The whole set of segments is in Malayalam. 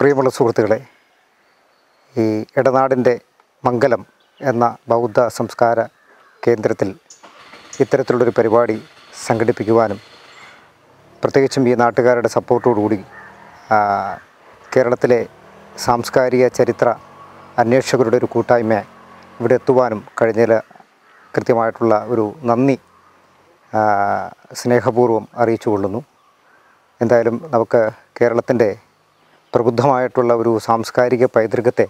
പ്രിയമുള്ള സുഹൃത്തുക്കളെ ഈ ഇടനാടിൻ്റെ മംഗലം എന്ന ബൗദ്ധ സംസ്കാര കേന്ദ്രത്തിൽ ഇത്തരത്തിലുള്ളൊരു പരിപാടി സംഘടിപ്പിക്കുവാനും പ്രത്യേകിച്ചും ഈ നാട്ടുകാരുടെ സപ്പോർട്ടോടുകൂടി ആ, കേരളത്തിലെ സാംസ്കാരിക ചരിത്ര അന്വേഷകരുടെ ഒരു കൂട്ടായ്മ ഇവിടെ എത്തുവാനും കഴിഞ്ഞതിൽ കൃത്യമായിട്ടുള്ള ഒരു നന്ദി ആ, സ്നേഹപൂർവ്വം അറിയിച്ചു കൊള്ളുന്നു എന്തായാലും നമുക്ക് കേരളത്തിൻ്റെ പ്രബുദ്ധമായിട്ടുള്ള ഒരു സാംസ്കാരിക പൈതൃകത്തെ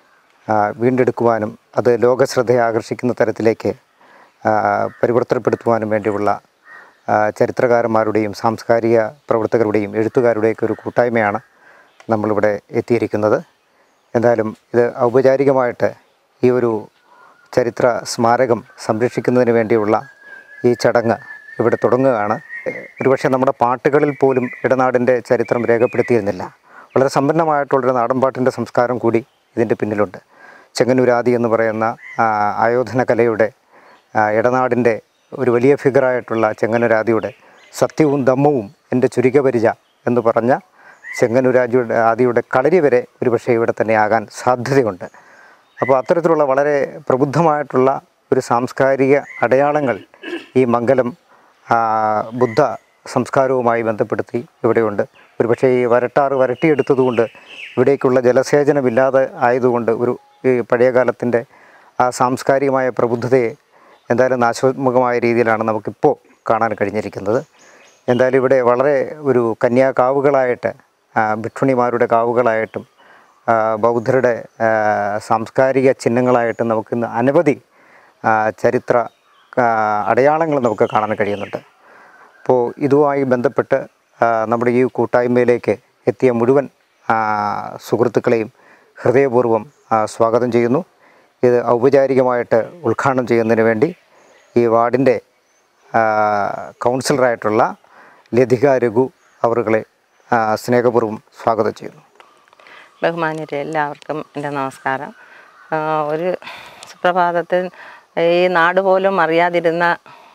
ആ, വീണ്ടെടുക്കുവാനും അത് ലോകശ്രദ്ധയെ ആകർഷിക്കുന്ന തരത്തിലേക്ക് ആ, പരിവർത്തനപ്പെടുത്തുവാനും വേണ്ടിയുള്ള ആ, ചരിത്രകാരന്മാരുടെയും സാംസ്കാരിക പ്രവർത്തകരുടെയും എഴുത്തുകാരുടെയൊക്കെ ഒരു കൂട്ടായ്മയാണ് നമ്മളിവിടെ എത്തിയിരിക്കുന്നത് എന്തായാലും ഇത് ഔപചാരികമായിട്ട് ഈ ഒരു ചരിത്ര സ്മാരകം സംരക്ഷിക്കുന്നതിന് വേണ്ടിയുള്ള ഈ ചടങ്ങ് ഇവിടെ തുടങ്ങുകയാണ് ഒരുപക്ഷെ നമ്മുടെ പാട്ടുകളിൽ പോലും ഇടനാടിൻ്റെ ചരിത്രം രേഖപ്പെടുത്തിയിരുന്നില്ല വളരെ സമ്പന്നമായിട്ടുള്ളൊരു നാടൻപാട്ടിൻ്റെ സംസ്കാരം കൂടി ഇതിൻ്റെ പിന്നിലുണ്ട് ചെങ്ങന്നൂരാദി എന്ന് പറയുന്ന ആ, ആയോധന കലയുടെ ആ, ഇടനാടിൻ്റെ ഒരു വലിയ ഫിഗറായിട്ടുള്ള ചെങ്ങന്നൂരാദിയുടെ സത്യവും ദമ്മവും എൻ്റെ ചുരികപരിച എന്ന് പറഞ്ഞ ചെങ്ങന്നൂരാജിയുടെ ആദിയുടെ കളരി വരെ ഒരുപക്ഷെ ഇവിടെ തന്നെ ആകാൻ സാധ്യതയുണ്ട് അപ്പോൾ അത്തരത്തിലുള്ള വളരെ പ്രബുദ്ധമായിട്ടുള്ള ഒരു സാംസ്കാരിക അടയാളങ്ങൾ ഈ മംഗലം ആ, ബുദ്ധ സംസ്കാരവുമായി ബന്ധപ്പെടുത്തി ഇവിടെയുണ്ട് ഒരുപക്ഷെ ഈ വരട്ടാറ് വരട്ടിയെടുത്തതുകൊണ്ട് ഇവിടേക്കുള്ള ജലസേചനമില്ലാതെ ആയതുകൊണ്ട് ഒരു ഈ പഴയ കാലത്തിൻ്റെ ആ സാംസ്കാരികമായ പ്രബുദ്ധതയെ എന്തായാലും നാശോന്മുഖമായ രീതിയിലാണ് നമുക്കിപ്പോൾ കാണാൻ കഴിഞ്ഞിരിക്കുന്നത് എന്തായാലും ഇവിടെ വളരെ ഒരു കന്യാകാവുകളായിട്ട് ആ, ഭിക്ഷുണിമാരുടെ കാവുകളായിട്ടും ആ, ബൗദ്ധരുടെ ആ, സാംസ്കാരിക ചിഹ്നങ്ങളായിട്ടും നമുക്കിന്ന് അനവധി ആ, ചരിത്ര ആ, അടയാളങ്ങൾ നമുക്ക് കാണാൻ കഴിയുന്നുണ്ട് അപ്പോൾ ഇതുമായി ബന്ധപ്പെട്ട് ആ, നമ്മുടെ ഈ കൂട്ടായ്മയിലേക്ക് എത്തിയ മുഴുവൻ ആ, സുഹൃത്തുക്കളെയും ഹൃദയപൂർവ്വം ആ, സ്വാഗതം ചെയ്യുന്നു ഇത് ഔപചാരികമായിട്ട് ഉദ്ഘാടനം ചെയ്യുന്നതിന് വേണ്ടി ഈ വാർഡിൻ്റെ ആ, കൗൺസിലറായിട്ടുള്ള ലതിക രഘു അവറുകളെ ആ, സ്നേഹപൂർവ്വം സ്വാഗതം ചെയ്യുന്നു ബഹുമാന്യരെ എല്ലാവർക്കും എൻ്റെ നമസ്കാരം ആ, ഒരു സുപ്രഭാതത്തിൽ ഈ നാട് പോലും അറിയാതിരുന്ന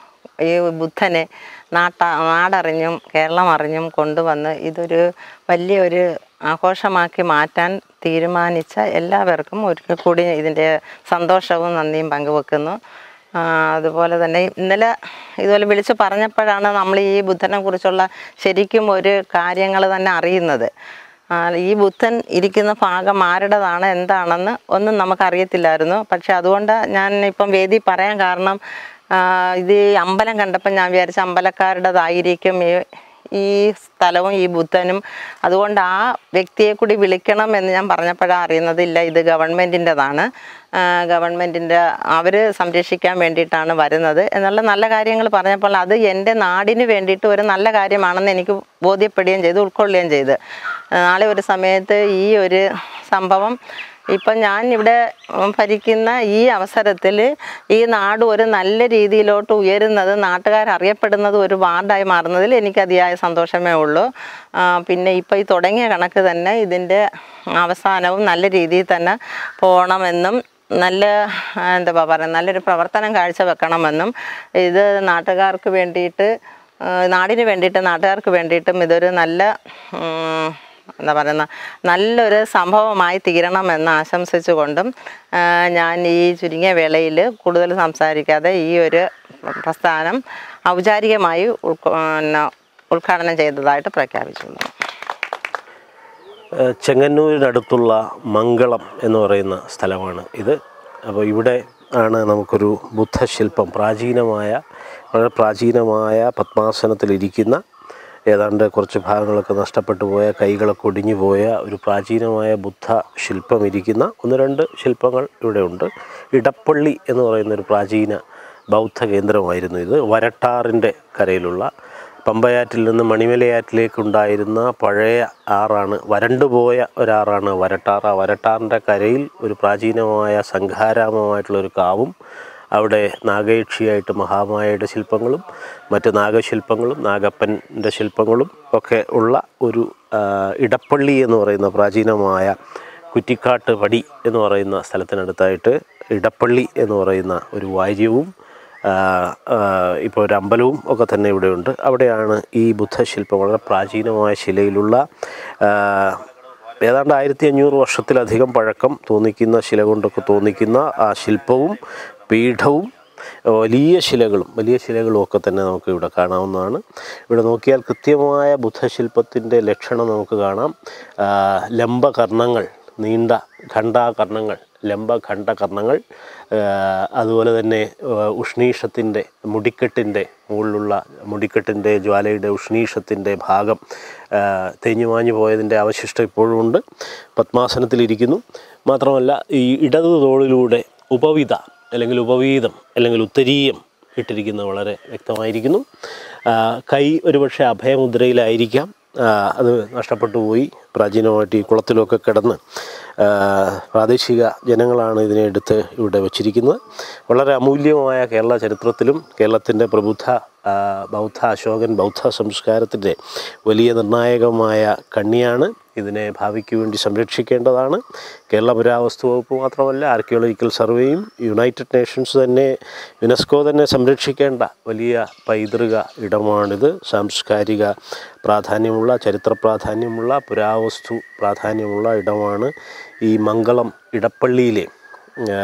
ഈ ബുദ്ധനെ നാട്ട നാടറിഞ്ഞും കേരളം അറിഞ്ഞും കൊണ്ടുവന്ന് ഇതൊരു വലിയൊരു ആഘോഷമാക്കി മാറ്റാൻ തീരുമാനിച്ച എല്ലാവർക്കും ഒരിക്കൽ കൂടി ഇതിൻ്റെ സന്തോഷവും നന്ദിയും പങ്കുവെക്കുന്നു ആ, അതുപോലെ തന്നെ ഇന്നലെ ഇതുപോലെ വിളിച്ച് പറഞ്ഞപ്പോഴാണ് നമ്മൾ ഈ ബുദ്ധനെ കുറിച്ചുള്ള ശരിക്കും ഒരു കാര്യങ്ങൾ തന്നെ അറിയുന്നത് ആ, ഈ ബുദ്ധൻ ഇരിക്കുന്ന ഭാഗം ആരുടേതാണ് എന്താണെന്ന് ഒന്നും നമുക്കറിയത്തില്ലായിരുന്നു പക്ഷെ അതുകൊണ്ട് ഞാൻ ഇപ്പം വേദി പറയാൻ കാരണം ആ, ഇത് ഈ അമ്പലം കണ്ടപ്പോൾ ഞാൻ വിചാരിച്ച അമ്പലക്കാരുടേതായിരിക്കും ഈ ഈ സ്ഥലവും ഈ ബുദ്ധനും അതുകൊണ്ട് ആ വ്യക്തിയെ കൂടി വിളിക്കണം എന്ന് ഞാൻ പറഞ്ഞപ്പോഴാണ് അറിയുന്നത് ഇല്ല ഇത് ഗവൺമെൻറ്റിൻ്റെതാണ് ഗവൺമെൻറ്റിൻ്റെ അവർ സംരക്ഷിക്കാൻ വേണ്ടിയിട്ടാണ് വരുന്നത് എന്നുള്ള നല്ല കാര്യങ്ങൾ പറഞ്ഞപ്പോൾ അത് എൻ്റെ നാടിന് വേണ്ടിയിട്ട് ഒരു നല്ല കാര്യമാണെന്ന് എനിക്ക് ബോധ്യപ്പെടുകയും ചെയ്തു ഉൾക്കൊള്ളുകയും ചെയ്ത് നാളെ ഒരു സമയത്ത് ഈ ഒരു സംഭവം ഇപ്പം ഞാൻ ഇവിടെ ഉം, ഭരിക്കുന്ന ഈ അവസരത്തിൽ ഈ നാട് ഒരു നല്ല രീതിയിലോട്ട് ഉയരുന്നത് നാട്ടുകാർ അറിയപ്പെടുന്നത് ഒരു വാർഡായി മാറുന്നതിൽ എനിക്ക് അതിയായ സന്തോഷമേ ഉള്ളൂ ആ, പിന്നെ ഇപ്പോൾ ഈ തുടങ്ങിയ കണക്ക് തന്നെ ഇതിൻ്റെ അവസാനവും നല്ല രീതിയിൽ തന്നെ പോകണമെന്നും നല്ല ആ, എന്താ പറയുക നല്ലൊരു പ്രവർത്തനം കാഴ്ചവെക്കണമെന്നും ഇത് നാട്ടുകാർക്ക് വേണ്ടിയിട്ട് ആ, നാടിന് വേണ്ടിയിട്ട് നാട്ടുകാർക്ക് വേണ്ടിയിട്ടും ഇതൊരു നല്ല ഉം, എന്താ പറയുന്ന നല്ലൊരു സംഭവമായി തീരണമെന്ന് ആശംസിച്ചുകൊണ്ടും ആ, ഞാൻ ഈ ചുരുങ്ങിയ വേളയിൽ കൂടുതൽ സംസാരിക്കാതെ ഈ ഒരു പ്രസ്ഥാനം ഔപചാരികമായി ഉൾക്കൊ- പിന്നെ ഉദ്ഘാടനം ചെയ്തതായിട്ട് പ്രഖ്യാപിച്ചുള്ളൂ ഏഹ് ചെങ്ങന്നൂരിനടുത്തുള്ള മംഗളം എന്ന് പറയുന്ന സ്ഥലമാണ് ഇത് അപ്പോൾ ഇവിടെ ആണ് നമുക്കൊരു ബുദ്ധശില്പം പ്രാചീനമായ വളരെ പ്രാചീനമായ പത്മാസനത്തിലിരിക്കുന്ന ഏതാണ്ട് കുറച്ച് ഭാഗങ്ങളൊക്കെ നഷ്ടപ്പെട്ടു പോയ കൈകളൊക്കെ ഒടിഞ്ഞു പോയ ഒരു പ്രാചീനമായ ബുദ്ധ ശില്പം ഇരിക്കുന്ന ഒന്ന് രണ്ട് ശില്പങ്ങൾ ഇവിടെ ഉണ്ട് ഇടപ്പള്ളി എന്ന് പറയുന്ന ഒരു പ്രാചീന ബൗദ്ധ കേന്ദ്രമായിരുന്നു ഇത് വരട്ടാറിൻ്റെ കരയിലുള്ള പമ്പയാറ്റിൽ നിന്ന് മണിമലയാറ്റിലേക്കുണ്ടായിരുന്ന പഴയ ആറാണ് വരണ്ടുപോയ ഒരാറാണ് വരട്ടാർ ആ വരട്ടാറിൻ്റെ കരയിൽ ഒരു പ്രാചീനമായ സംഘാരാമമായിട്ടുള്ള ഒരു കാവും അവിടെ നാഗയക്ഷിയായിട്ട് മഹാമായയുടെ ശില്പങ്ങളും മറ്റ് നാഗശില്പങ്ങളും നാഗപ്പൻ്റെ ശില്പങ്ങളും ഒക്കെ ഉള്ള ഒരു ആ, ഇടപ്പള്ളി എന്ന് പറയുന്ന പ്രാചീനമായ കുറ്റിക്കാട്ട് പടി എന്ന് പറയുന്ന സ്ഥലത്തിനടുത്തായിട്ട് ഇടപ്പള്ളി എന്ന് പറയുന്ന ഒരു വാര്യവും ഇപ്പോൾ ഒരു അമ്പലവും ഒക്കെ തന്നെ ഇവിടെയുണ്ട് അവിടെയാണ് ഈ ബുദ്ധശില്പം വളരെ പ്രാചീനമായ ശിലയിലുള്ള ആ, ഏതാണ്ട് ആയിരത്തി അഞ്ഞൂറ് വർഷത്തിലധികം പഴക്കം തോന്നിക്കുന്ന ശില കൊണ്ടൊക്കെ തോന്നിക്കുന്ന ആ ശില്പവും പീഠവും വലിയ ശിലകളും വലിയ ശിലകളും ഒക്കെ തന്നെ നമുക്ക് ഇവിടെ കാണാവുന്നതാണ് ഇവിടെ നോക്കിയാൽ കൃത്യമായ ബുദ്ധശില്പത്തിൻ്റെ ലക്ഷണം നമുക്ക് കാണാം ആ, ലംബകർണങ്ങൾ നീണ്ട ഖണ്ഡാകർണങ്ങൾ ലംബഖണ്ഡകർണങ്ങൾ ആ, അതുപോലെ തന്നെ ആ, ഉഷ്ണീഷത്തിൻ്റെ മുടിക്കെട്ടിൻ്റെ മുകളിലുള്ള മുടിക്കെട്ടിൻ്റെ ജ്വാലയുടെ ഉഷ്ണീഷത്തിൻ്റെ ഭാഗം ആ, തേഞ്ഞു മാഞ്ഞു പോയതിൻ്റെ അവശിഷ്ടം ഇപ്പോഴും ഉണ്ട് പത്മാസനത്തിലിരിക്കുന്നു മാത്രമല്ല ഈ ഇടതു തോളിലൂടെ ഉപവിത അല്ലെങ്കിൽ ഉപവീതം അല്ലെങ്കിൽ ഉത്തരീയം ഇട്ടിരിക്കുന്നത് വളരെ വ്യക്തമായിരിക്കുന്നു ആ, കൈ ഒരുപക്ഷെ അഭയമുദ്രയിലായിരിക്കാം ആ, അത് നഷ്ടപ്പെട്ടു പോയി പ്രാചീനമായിട്ട് ഈ കുളത്തിലൊക്കെ കിടന്ന് ആ, പ്രാദേശിക ജനങ്ങളാണ് ഇതിനെ എടുത്ത് ഇവിടെ വച്ചിരിക്കുന്നത് വളരെ അമൂല്യമായ കേരള ചരിത്രത്തിലും കേരളത്തിൻ്റെ പ്രബുദ്ധ ആ, ബൗദ്ധ അശോകൻ ബൗദ്ധ സംസ്കാരത്തിൻ്റെ വലിയ നിർണായകമായ കണ്ണിയാണ് ഇതിനെ ഭാവിക്ക് വേണ്ടി സംരക്ഷിക്കേണ്ടതാണ് കേരള പുരാവസ്തു വകുപ്പ് മാത്രമല്ല ആർക്കിയോളജിക്കൽ സർവേയും യുണൈറ്റഡ് നേഷൻസ് തന്നെ യുനെസ്കോ തന്നെ സംരക്ഷിക്കേണ്ട വലിയ പൈതൃക ഇടമാണിത് സാംസ്കാരിക പ്രാധാന്യമുള്ള ചരിത്ര പ്രാധാന്യമുള്ള പുരാവസ്തു പ്രാധാന്യമുള്ള ഇടമാണ് ഈ മംഗളം ഇടപ്പള്ളിയിലെ ആ,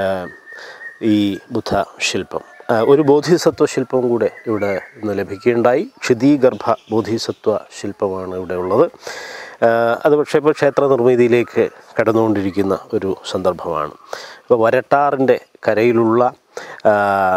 ഈ ബുദ്ധ ശില്പം ആ, ഒരു ബോധിസത്വ ശില്പം കൂടെ ഇവിടെ ഇന്ന് ലഭിക്കുകയുണ്ടായി ക്ഷിതീഗർഭ ബോധിസത്വ ശില്പമാണ് ഇവിടെ ഉള്ളത് ആ, അത് പക്ഷേ ഇപ്പോൾ ക്ഷേത്ര നിർമ്മിതിയിലേക്ക് കടന്നുകൊണ്ടിരിക്കുന്ന ഒരു സന്ദർഭമാണ് ഇപ്പോൾ വരട്ടാറിൻ്റെ കരയിലുള്ള ആ,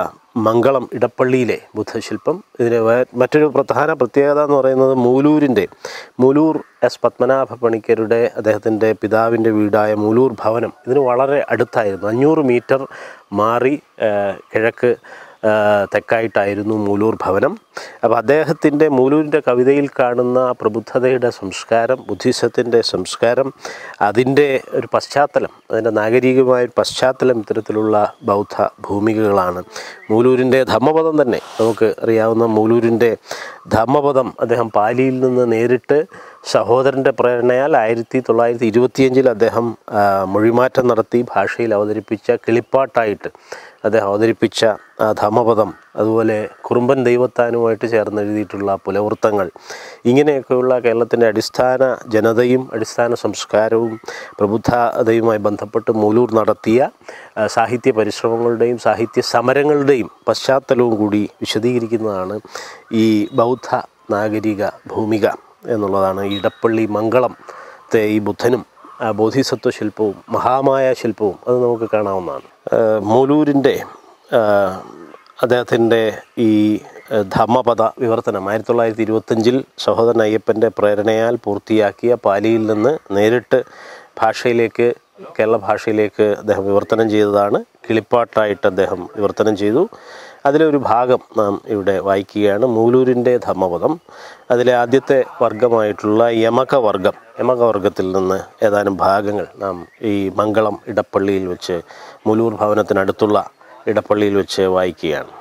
മംഗളം ഇടപ്പള്ളിയിലെ ബുദ്ധശില്പം ഇതിന് വേ- മറ്റൊരു പ്രധാന പ്രത്യേകത എന്ന് പറയുന്നത് മൂലൂരിൻ്റെ മൂലൂർ എസ് പത്മനാഭ പണിക്കരുടെ അദ്ദേഹത്തിൻ്റെ പിതാവിൻ്റെ വീടായ മൂലൂർ ഭവനം ഇതിന് വളരെ അടുത്തായിരുന്നു അഞ്ഞൂറ് മീറ്റർ മാറി ആ, കിഴക്ക് ആ, തെക്കായിട്ടായിരുന്നു മൂലൂർ ഭവനം അപ്പോൾ അദ്ദേഹത്തിൻ്റെ മൂലൂരിൻ്റെ കവിതയിൽ കാണുന്ന ആ പ്രബുദ്ധതയുടെ സംസ്കാരം ബുദ്ധിസത്തിൻ്റെ സംസ്കാരം അതിൻ്റെ ഒരു പശ്ചാത്തലം അതിൻ്റെ നാഗരികമായ ഒരു പശ്ചാത്തലം ഇത്തരത്തിലുള്ള ബൗദ്ധ ഭൂമികകളാണ് മൂലൂരിൻ്റെ ധമ്മപദം തന്നെ നമുക്ക് അറിയാവുന്ന മൂലൂരിൻ്റെ ധമ്മപദം അദ്ദേഹം പാലിയിൽ നിന്ന് നേരിട്ട് സഹോദരൻ്റെ പ്രേരണയാൽ ആയിരത്തി തൊള്ളായിരത്തി ഇരുപത്തിയഞ്ചിൽ അദ്ദേഹം ആ, മൊഴിമാറ്റം നടത്തി ഭാഷയിൽ അവതരിപ്പിച്ച കിളിപ്പാട്ടായിട്ട് അദ്ദേഹം അവതരിപ്പിച്ച ആ ധമ്മപദം അതുപോലെ കുറുമ്പൻ ദൈവത്താനുമായിട്ട് ചേർന്ന് എഴുതിയിട്ടുള്ള പുലവൃത്തങ്ങൾ ഇങ്ങനെയൊക്കെയുള്ള കേരളത്തിൻ്റെ അടിസ്ഥാന ജനതയും അടിസ്ഥാന സംസ്കാരവും പ്രബുദ്ധതയുമായി ബന്ധപ്പെട്ട് മൂലൂർ നടത്തിയ ആ, സാഹിത്യ പരിശ്രമങ്ങളുടെയും സാഹിത്യ സമരങ്ങളുടെയും പശ്ചാത്തലവും കൂടി വിശദീകരിക്കുന്നതാണ് ഈ ബൗദ്ധ നാഗരിക ഭൂമിക എന്നുള്ളതാണ് ഈ ഇടപ്പള്ളി മംഗളത്തെ ഈ ബുദ്ധനും ആ ബോധിസത്വ ശില്പവും മഹാമായ ശില്പവും അത് നമുക്ക് കാണാവുന്നതാണ് ആ, മൂലൂരിൻ്റെ ആ, അദ്ദേഹത്തിൻ്റെ ഈ ആ, ധമ്മപദ വിവർത്തനം ആയിരത്തി തൊള്ളായിരത്തി ഇരുപത്തഞ്ചിൽ സഹോദരൻ അയ്യപ്പൻ്റെ പ്രേരണയാൽ പൂർത്തിയാക്കിയ പാലിയിൽ നിന്ന് നേരിട്ട് ഭാഷയിലേക്ക് കേരള ഭാഷയിലേക്ക് അദ്ദേഹം വിവർത്തനം ചെയ്തതാണ് കിളിപ്പാട്ടായിട്ട് അദ്ദേഹം വിവർത്തനം ചെയ്തു അതിലൊരു ഭാഗം നാം ഇവിടെ വായിക്കുകയാണ് മൂലൂരിൻ്റെ ധമ്മപദം അതിലെ ആദ്യത്തെ വർഗമായിട്ടുള്ള യമക വർഗം യമക വർഗത്തിൽ നിന്ന് ഏതാനും ഭാഗങ്ങൾ നാം ഈ മംഗളം ഇടപ്പള്ളിയിൽ വെച്ച് മൂലൂർ ഭവനത്തിനടുത്തുള്ള ഇടപ്പള്ളിയിൽ വെച്ച് വായിക്കുകയാണ്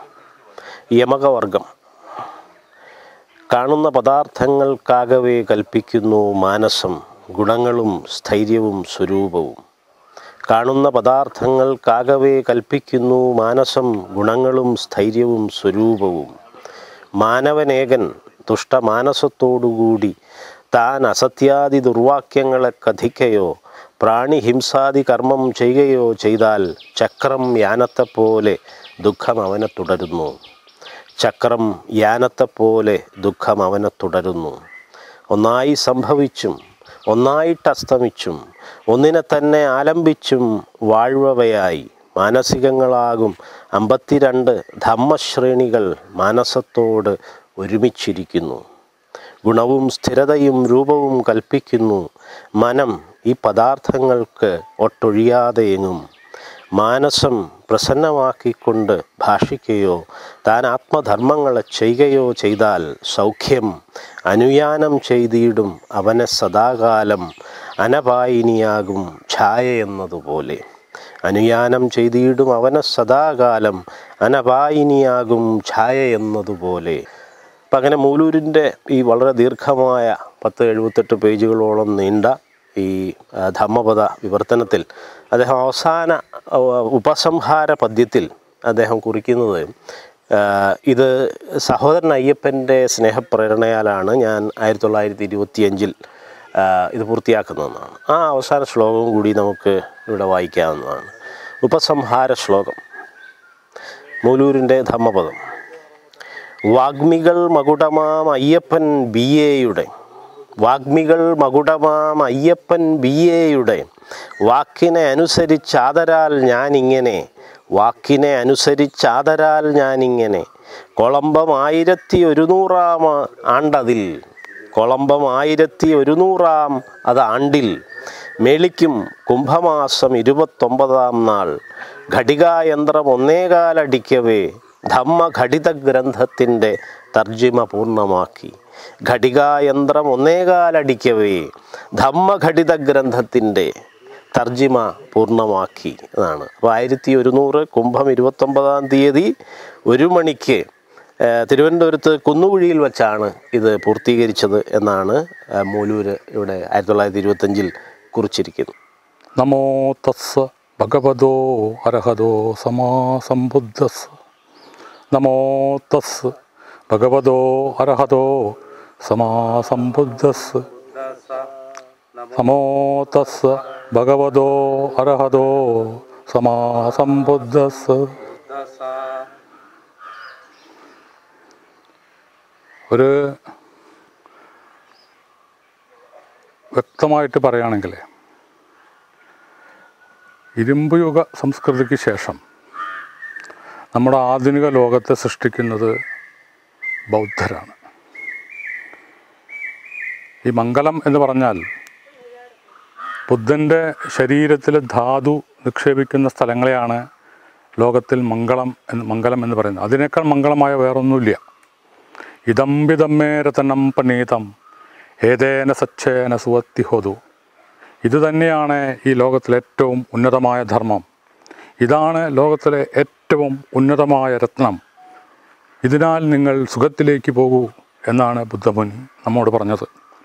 യമകവർഗം കാണുന്ന പദാർത്ഥങ്ങൾക്കാകവേ കൽപ്പിക്കുന്നു മാനസം ഗുണങ്ങളും സ്ഥൈര്യവും സ്വരൂപവും കാണുന്ന പദാർത്ഥങ്ങൾക്കാകവേ കൽപ്പിക്കുന്നു മാനസം ഗുണങ്ങളും സ്ഥൈര്യവും സ്വരൂപവും മാനവനേകൻ ദുഷ്ടമാനസത്തോടുകൂടി താൻ അസത്യാദി ദുർവാക്യങ്ങളെ കഥിക്കയോ പ്രാണിഹിംസാദി കർമ്മം ചെയ്യുകയോ ചെയ്താൽ ചക്രം യാനത്തെപ്പോലെ ദുഃഖം അവനെ തുടരുന്നു ചക്രം യാനത്തെപ്പോലെ ദുഃഖം അവനെ തുടരുന്നു ഒന്നായി സംഭവിച്ചും ഒന്നായിട്ട് അസ്തമിച്ചും ഒന്നിനെ തന്നെ ആലംബിച്ചും വാഴ്വവയായി മാനസികങ്ങളാകും അമ്പത്തിരണ്ട് ധമ്മശ്രേണികൾ മാനസത്തോട് ഒരുമിച്ചിരിക്കുന്നു ഗുണവും സ്ഥിരതയും രൂപവും കൽപ്പിക്കുന്നു മനം ഈ പദാർത്ഥങ്ങൾക്ക് ഒട്ടൊഴിയാതെയെങ്ങും മാനസം പ്രസന്നമാക്കിക്കൊണ്ട് ഭാഷിക്കുകയോ താൻ ആത്മധർമ്മങ്ങളെ ചെയ്യുകയോ ചെയ്താൽ സൗഖ്യം അനുയാനം ചെയ്തിടും അവനെ സദാകാലം അനപായിനിയാകും ഛായ എന്നതുപോലെ അനുയാനം ചെയ്തിടും അവനെ സദാകാലം അനപായിനിയാകും ഛായ എന്നതുപോലെ അപ്പം അങ്ങനെ മൂലൂരിൻ്റെ ഈ വളരെ ദീർഘമായ പത്ത് എഴുപത്തെട്ട് പേജുകളോളം നീണ്ട ഈ ആ, ധമ്മപദ വിവർത്തനത്തിൽ അദ്ദേഹം അവസാന ആ, ഉപസംഹാര പദ്യത്തിൽ അദ്ദേഹം കുറിക്കുന്നത് ആ, ഇത് സഹോദരൻ അയ്യപ്പൻ്റെ സ്നേഹപ്രേരണയാലാണ് ഞാൻ ആയിരത്തി തൊള്ളായിരത്തി ഇരുപത്തിയഞ്ചിൽ ആ, ഇത് പൂർത്തിയാക്കുന്നതെന്നാണ് ആ അവസാന ശ്ലോകവും കൂടി നമുക്ക് ഇവിടെ വായിക്കാവുന്നതാണ് ഉപസംഹാര ശ്ലോകം മൂലൂരിൻ്റെ ധമ്മപദം വാഗ്മികൾ മകുടമാം അയ്യപ്പൻ ബി എയുടെ വാഗ്മികൾ മകുടമാം അയ്യപ്പൻ ബി എയുടെ വാക്കിനെ അനുസരിച്ചാദരാൽ ഞാനിങ്ങനെ വാക്കിനെ അനുസരിച്ചാദരാൽ ഞാനിങ്ങനെ കൊളംബം ആയിരത്തി ഒരുന്നൂറാം ആണ്ടതിൽ കൊളംബം ആയിരത്തി ഒരുന്നൂറാം അത് ആണ്ടിൽ മേളിക്കും കുംഭമാസം ഇരുപത്തൊമ്പതാം നാൾ ഘടികായന്ത്രം ഒന്നേകാലടിക്കവേ ധമ്മഘടിത ഗ്രന്ഥത്തിൻ്റെ തർജിമ പൂർണ്ണമാക്കി ഘടികായന്ത്രം ഒന്നേകാലടിക്കവേ ധമ്മഘടിത ഗ്രന്ഥത്തിൻ്റെ തർജിമ പൂർണ്ണമാക്കി എന്നാണ് അപ്പോൾ ആയിരത്തി ഒരുന്നൂറ് കുംഭം ഇരുപത്തൊമ്പതാം തീയതി ഒരു മണിക്ക് ആ, തിരുവനന്തപുരത്ത് കുന്നുകുഴിയിൽ വെച്ചാണ് ഇത് പൂർത്തീകരിച്ചത് എന്നാണ് ആ, മൂലൂര് ഇവിടെ ആയിരത്തി തൊള്ളായിരത്തി ഇരുപത്തഞ്ചിൽ കുറിച്ചിരിക്കുന്നത് നമോ തസ്സ ഭഗവതോ അർഹതോ സമാ സംബുദ്ധസ് നമോ തസ് ഭഗവതോ അർഹതോ സമാ സംബുദ്ധസ് നമോ തസ് ഭഗവതോ അർഹതോ സമാ സംബുദ്ധസ് ഒരു വ്യക്തമായിട്ട് പറയുകയാണെങ്കിൽ ഇരുമ്പ് യുഗ സംസ്കൃതിക്ക് ശേഷം നമ്മുടെ ആധുനിക ലോകത്തെ സൃഷ്ടിക്കുന്നത് ബൗദ്ധരാണ് ഈ മംഗലം എന്ന് പറഞ്ഞാൽ ബുദ്ധൻ്റെ ശരീരത്തിൽ ധാതു നിക്ഷേപിക്കുന്ന സ്ഥലങ്ങളെയാണ് ലോകത്തിൽ മംഗളം എന്ന് മംഗലം എന്ന് പറയുന്നത് അതിനേക്കാൾ മംഗളമായ വേറൊന്നുമില്ല ഇതംബിതമ്മേ രതനം പനീതം ഏതേന സച്ഛേന സുവത്തിഹോതു ഇത് തന്നെയാണ് ഈ ലോകത്തിലെ ഏറ്റവും ഉന്നതമായ ധർമ്മം ഇതാണ് ലോകത്തിലെ ഏറ്റവും ഉന്നതമായ രത്നം ഇതിനാൽ നിങ്ങൾ സുഖത്തിലേക്ക് പോകൂ എന്നാണ് ബുദ്ധമുനി നമ്മോട് പറഞ്ഞത്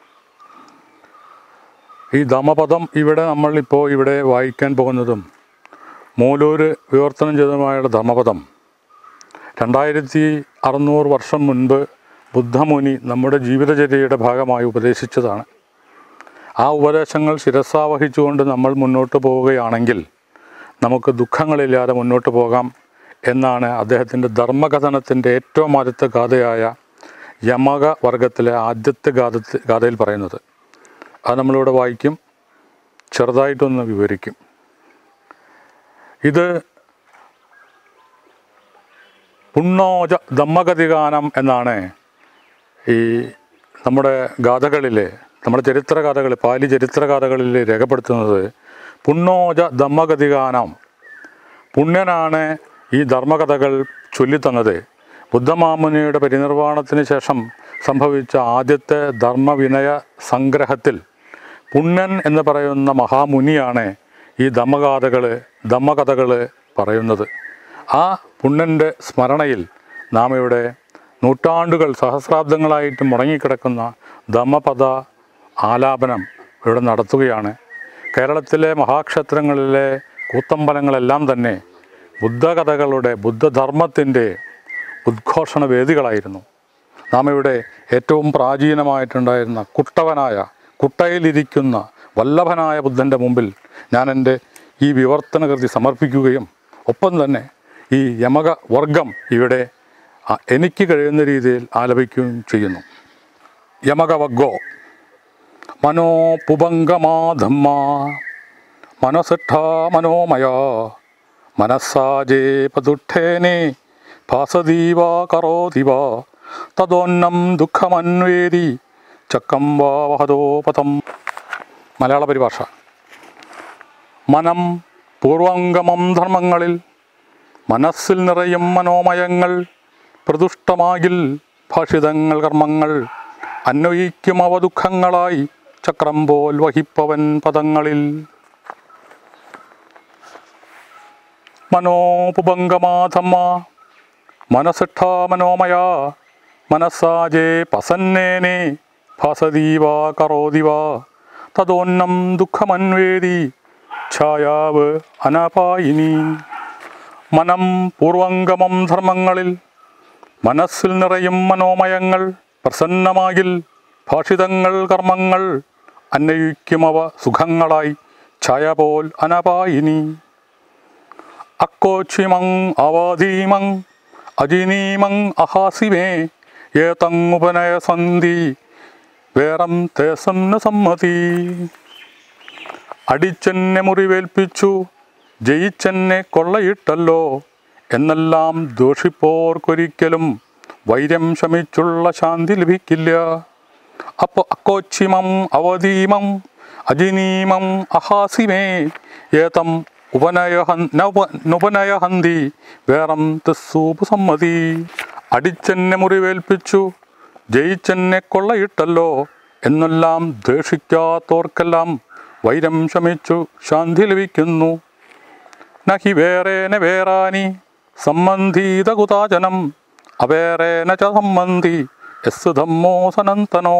ഈ ധമപദം ഇവിടെ നമ്മളിപ്പോൾ ഇവിടെ വായിക്കാൻ പോകുന്നതും മൂലൂര് വിവർത്തനം ചെയ്തതുമായ ധർമ്മപദം രണ്ടായിരത്തി അറുന്നൂറ് വർഷം മുൻപ് ബുദ്ധമുനി നമ്മുടെ ജീവിതചര്യയുടെ ഭാഗമായി ഉപദേശിച്ചതാണ് ആ ഉപദേശങ്ങൾ ശിരസാവഹിച്ചുകൊണ്ട് നമ്മൾ മുന്നോട്ട് പോവുകയാണെങ്കിൽ നമുക്ക് ദുഃഖങ്ങളില്ലാതെ മുന്നോട്ട് പോകാം എന്നാണ് അദ്ദേഹത്തിൻ്റെ ധർമ്മകഥനത്തിൻ്റെ ഏറ്റവും ആദ്യത്തെ ഗാഥയായ യമക വർഗത്തിലെ ആദ്യത്തെ ഗാഥ ഗാഥയിൽ പറയുന്നത് അത് നമ്മളിവിടെ വായിക്കും ചെറുതായിട്ടൊന്ന് വിവരിക്കും ഇത് പുണ്ണോജ ധമ്മഗതിഗാനം എന്നാണ് ഈ നമ്മുടെ ഗാഥകളിൽ നമ്മുടെ ചരിത്ര കഥകൾ പാലി ചരിത്ര കഥകളിൽ രേഖപ്പെടുത്തുന്നത് പുണ്ണോജ ധമ്മഗതിഗാനം പുണ്യനാണ് ഈ ധർമ്മകഥകൾ ചൊല്ലിത്തന്നത് ബുദ്ധമാമുനിയുടെ പരിനിർവാണത്തിന് ശേഷം സംഭവിച്ച ആദ്യത്തെ ധർമ്മവിനയ സംഗ്രഹത്തിൽ പുണ്യൻ എന്ന് പറയുന്ന മഹാമുനിയാണ് ഈ ധമ്മഗാഥകൾ ധമ്മകഥകൾ പറയുന്നത് ആ പുണ്യൻ്റെ സ്മരണയിൽ നാം ഇവിടെ നൂറ്റാണ്ടുകൾ സഹസ്രാബ്ദങ്ങളായിട്ട് മുടങ്ങിക്കിടക്കുന്ന ധമ്മപദ ആലാപനം ഇവിടെ നടത്തുകയാണ് കേരളത്തിലെ മഹാക്ഷേത്രങ്ങളിലെ കൂത്തമ്പലങ്ങളെല്ലാം തന്നെ ബുദ്ധകഥകളുടെ ബുദ്ധധർമ്മത്തിൻ്റെ ഉദ്ഘോഷണ വേദികളായിരുന്നു നാം ഇവിടെ ഏറ്റവും പ്രാചീനമായിട്ടുണ്ടായിരുന്ന കുട്ടവനായ കുട്ടയിലിരിക്കുന്ന വല്ലഭനായ ബുദ്ധൻ്റെ മുമ്പിൽ ഞാൻ എൻ്റെ ഈ വിവർത്തന കൃതി സമർപ്പിക്കുകയും ഒപ്പം തന്നെ ഈ യമക വർഗം ഇവിടെ ആ, എനിക്ക് കഴിയുന്ന രീതിയിൽ ആലപിക്കുകയും ചെയ്യുന്നു യമകവഗ്ഗോ മനോപുഭംഗമാധമ്മ മനസിഷ്ഠ മനോമയ മനസ്സാജേ പതുഠേനെ ഭാസതീവ കറോതിവ തദോന്നം ദുഃഖമന്വേരി ചക്കം വാ വഹതോ പദം മലയാള പരിഭാഷ മനം പൂർവംഗമം ധർമ്മങ്ങളിൽ മനസ്സിൽ നിറയും മനോമയങ്ങൾ പ്രതുഷ്ടമാകിൽ ഭാഷിതങ്ങൾ കർമ്മങ്ങൾ അന്വയിക്കും അവ ദുഃഖങ്ങളായി ചക്രം പോൽ വഹിപ്പവൻ പദങ്ങളിൽ മനോപുഭംഗമാധമ്മ മനസിഷ്ഠ മനോമയ മനസ്സാജേ പസന്നേനെ ഭാസതീവ കറോതിവ തതോന്നം ദുഃഖമന്വേതി ഛായാവ് അനപായിനി മനം പൂർവംഗമം ധർമ്മങ്ങളിൽ മനസ്സിൽ നിറയും മനോമയങ്ങൾ പ്രസന്നമാകിൽ ഭാഷിതങ്ങൾ കർമ്മങ്ങൾ അന്നയിക്കുമവ സുഖങ്ങളായി ഛായ പോൽ അനപായിനി അക്കോച്ചിമങ് അവധീമങ് അജിനീമങ് അഹാസിമേ ഏതങ്ങുപനയ സന്ധി വേറം തേസം ന സമ്മതി അടിച്ചെന്നെ മുറിവേൽപ്പിച്ചു ജയിച്ചെന്നെ കൊള്ളയിട്ടല്ലോ എന്നെല്ലാം ദോഷിപ്പോർക്കൊരിക്കലും വൈര്യം ശമിച്ചുള്ള ശാന്തി ലഭിക്കില്ല അപ്പോൾ അക്കോച്ചിമം അവധീമം അജിനീമം അഹാസിമേ ഏതം ഉപനയഹൻ നവ- നുപനയഹന്തി വേറം തസ്സൂപ് സമ്മതി അടിച്ചെന്നെ മുറിവേൽപ്പിച്ചു ജയിച്ചെന്നെ കൊള്ളയിട്ടല്ലോ എന്നെല്ലാം ദ്വേഷിക്കാത്തോർക്കെല്ലാം വൈരം ശമിച്ചു ശാന്തി ലഭിക്കുന്നു നഹി വേറേന വേറാനി സംബന്ധീത കുതാചനം അവേറേന ച സംബന്ധി എസ് ധമ്മോ സനന്തനോ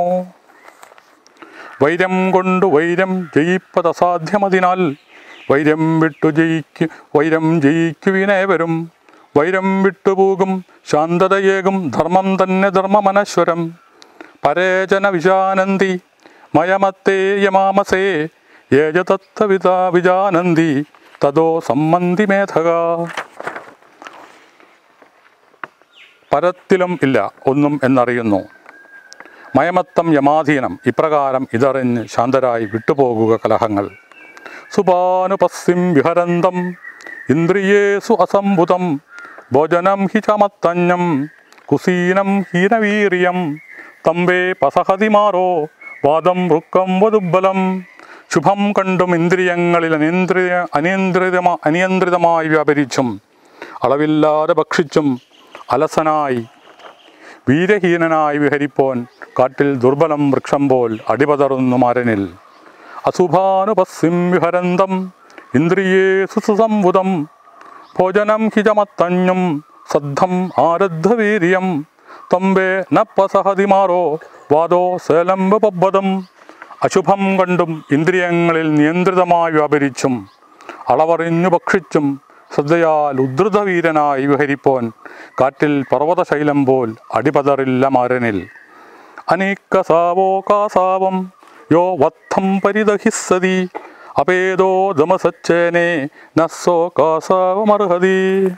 വൈരം കൊണ്ട് വൈരം ജയിപ്പതസാധ്യമതിനാൽ വൈരം വിട്ടു ജയിക്കു വൈരം ജയിക്കുവിനേവരും വൈരം വിട്ടുപോകും ശാന്തതയേകും ധർമ്മം തന്നെ ധർമ്മമനശ്വരം പരേജന വിജാനന്തി മയമത്തേ യമാമസേ യേജതത്വവിത വിജാനന്തി തതോ സമ്മന്തി മേധക പരത്തിലും ഇല്ല ഒന്നും എന്നറിയുന്നു മയമത്തം യമാധീനം ഇപ്രകാരം ഇതറിഞ്ഞ് ശാന്തരായി വിട്ടുപോകുക കലഹങ്ങൾ സുപാനുപസ്സിം വിഹരന്തം ഇന്ദ്രിയേഷു അസംഭുതം ഭോജനം ഹി ചമത്തഞ്ഞം കുസീനം ഹീനവീര്യം തമ്പേ പസഹതിമാറോ വാദം വൃക്കം വതുബലം ശുഭം കണ്ടും ഇന്ദ്രിയങ്ങളിൽ അനിയന്ത്രിത അനിയന്ത്രിതമാ അനിയന്ത്രിതമായി വ്യാപരിച്ചും അളവില്ലാതെ ഭക്ഷിച്ചും അലസനായി വീരഹീനനായി വിഹരിപ്പോൻ കാട്ടിൽ ദുർബലം വൃക്ഷം പോൽ അടിപതറുന്നു മരനിൽ അസുഭാനുപസ്സിം വിഹരന്തം ഇന്ദ്രിയേഷു സുസംവുതം ഭോജനം ഹിജമത്തഞ്ഞും സദ്ധം ആരദ്ധവീര്യം തമ്പേ ന പസഹതിമാറോ വാദോ സേലംബപബദം അശുഭം കണ്ടും ഇന്ദ്രിയങ്ങളിൽ നിയന്ത്രിതമായി വ്യാപരിച്ചും അളവറിഞ്ഞു ഭക്ഷിച്ചും ശ്രദ്ധയാൽ ഉദ്ധൃതവീരനായി വിഹരിപ്പോൻ കാറ്റിൽ പർവ്വതശൈലം പോൽ അടിപതറില്ല മാരനിൽ അനീക്കസാവോ കാസാവം യോ വത്തം പരിദഹിസ്സതി അപേദോ ദമസച്ചേനെ നസ്സോ കാസാവമർഹതി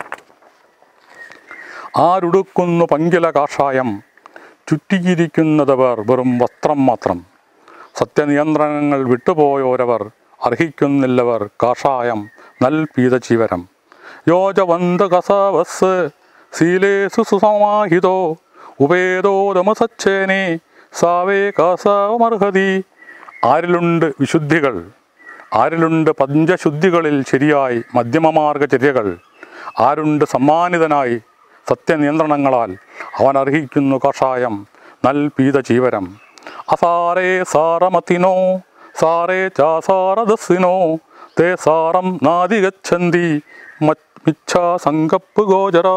ആരുടുക്കുന്നു പങ്കില കാഷായം ചുറ്റിയിരിക്കുന്നതവർ വെറും വസ്ത്രം മാത്രം സത്യനിയന്ത്രണങ്ങൾ വിട്ടുപോയോരവർ അർഹിക്കുന്നില്ലവർ കാഷായം നൽ പീതചീവരം യോജവന്ത കസവസ് ശീലേസു സുസമാഹിതോ ഉപേദോ ദമസച്ചേനെ സാവേ കാസാവമർഹതി ആരിലുണ്ട് വിശുദ്ധികൾ ആരിലുണ്ട് പഞ്ചശുദ്ധികളിൽ ശരിയായി മധ്യമമാർഗചര്യകൾ ആരുണ്ട് സമ്മാനിതനായി സത്യനിയന്ത്രണങ്ങളാൽ അവൻ അർഹിക്കുന്നു കഷായം നൽ പീതചീവരം അസാരേ സാരമതിനോ സാരേ ചാസാരദസ്സിനോ തേ സാരം നാദിഗച്ഛന്തി മിച്ഛാസങ്കപ്പ് ഗോചര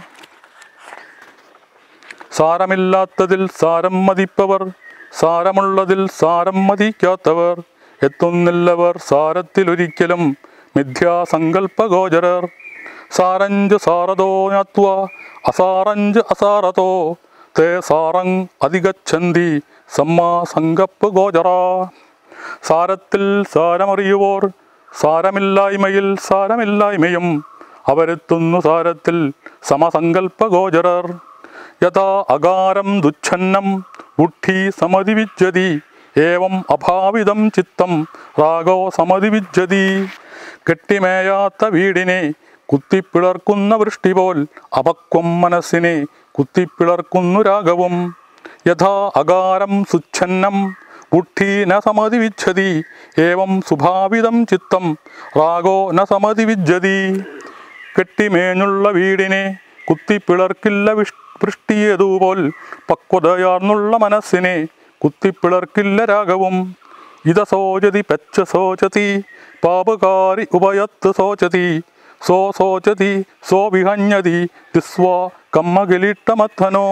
സാരമില്ലാത്തതിൽ സാരം മതിപ്പവർ സാരമുള്ളതിൽ സാരം മതിക്കാത്തവർ എത്തുന്നില്ലവർ സാരത്തിലൊരിക്കലും മിഥ്യാസങ്കല്പഗോചരർ സാരഞ്ച് സാരതോ ജ്ഞാത്വ അസാരഞ്ച് അസാരതോ തേ സാറങ് അധികച്ഛന്തി സമ്മാ സങ്കപ്പ് ഗോചറ സാരത്തിൽ സാരമറിയുവോർ സാരമില്ലായ്മയിൽ സാരമില്ലായ്മയും അവരെത്തുന്നു സാരത്തിൽ സമസങ്കല്പഗോചരർ യഥാ അകാരം ദുച്ഛന്നം ബുദ്ധി സമതിവിജ്ജതി ഏവം അഭാവിതം ചിത്തം രാഗോ സമതിവിജ്ജതി കെട്ടിമേയാത്ത വീടിനെ കുത്തിപ്പിളർക്കുന്ന വൃഷ്ടി പോൽ അപക്വം മനസ്സിനെ കുത്തിപ്പിളർക്കുന്നു രാഗവും യഥാ അകാരം സുച്ഛന്നം ബുദ്ധി ന സമതിവിച്ഛതി ഏവം സുഭാവിതം ചിത്തം രാഗോ ന സമതിവിജ്ജതി കെട്ടിമേഞ്ഞുള്ള വീടിനെ കുത്തിപ്പിളർക്കില്ല വിഷ് വൃഷ്ടിയതുപോൽ പക്വതയാർന്നുള്ള മനസ്സിനെ കുത്തിപ്പിളർക്കില്ല രാഗവും ഇത സോചതി പെച്ച സോചതി പാപകാരി ഉപയത്ത് സോചതി സോ സോചതി സോ വിഹഞ്ഞതി ദിസ്വ കമ്മകിലിട്ടമഥനോ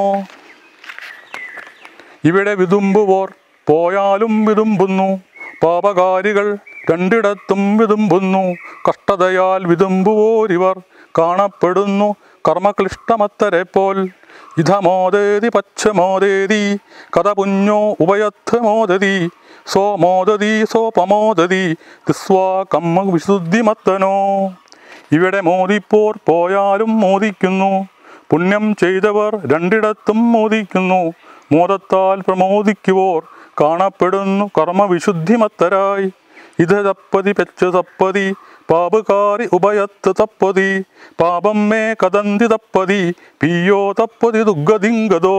ഇവിടെ വിതുമ്പുവോർ പോയാലും വിതുമ്പുന്നു പാപകാരികൾ രണ്ടിടത്തും വിതുമ്പുന്നു കഷ്ടതയാൽ വിതുമ്പുവോരിവർ കാണപ്പെടുന്നു കർമ്മക്ലിഷ്ടമത്തരെ പോൽ ഇതമോദേതി പശ്ചമോദേതി കഥ പുഞ്ഞോ ഉപയത്ത് മോദതി സോ മോദതി സോപമോദതി ദിസ്വാ കമ്മ വിശുദ്ധിമത്തനോ ഇവിടെ മോദിപ്പോർ പോയാലും മോദിക്കുന്നു പുണ്യം ചെയ്തവർ രണ്ടിടത്തും മോദിക്കുന്നു മോദത്താൽ പ്രമോദിക്കുവോർ കാണപ്പെടുന്നു കർമ്മവിശുദ്ധിമത്തരായി ഇത് തപ്പതി പെച്ച് തപ്പതി പാപകാരി ഉഭയത്ത് തപ്പതി പാപം മേ കദന്തി തപ്പതി പിയോ തപ്പതി ദുഃഖതിങ്കതോ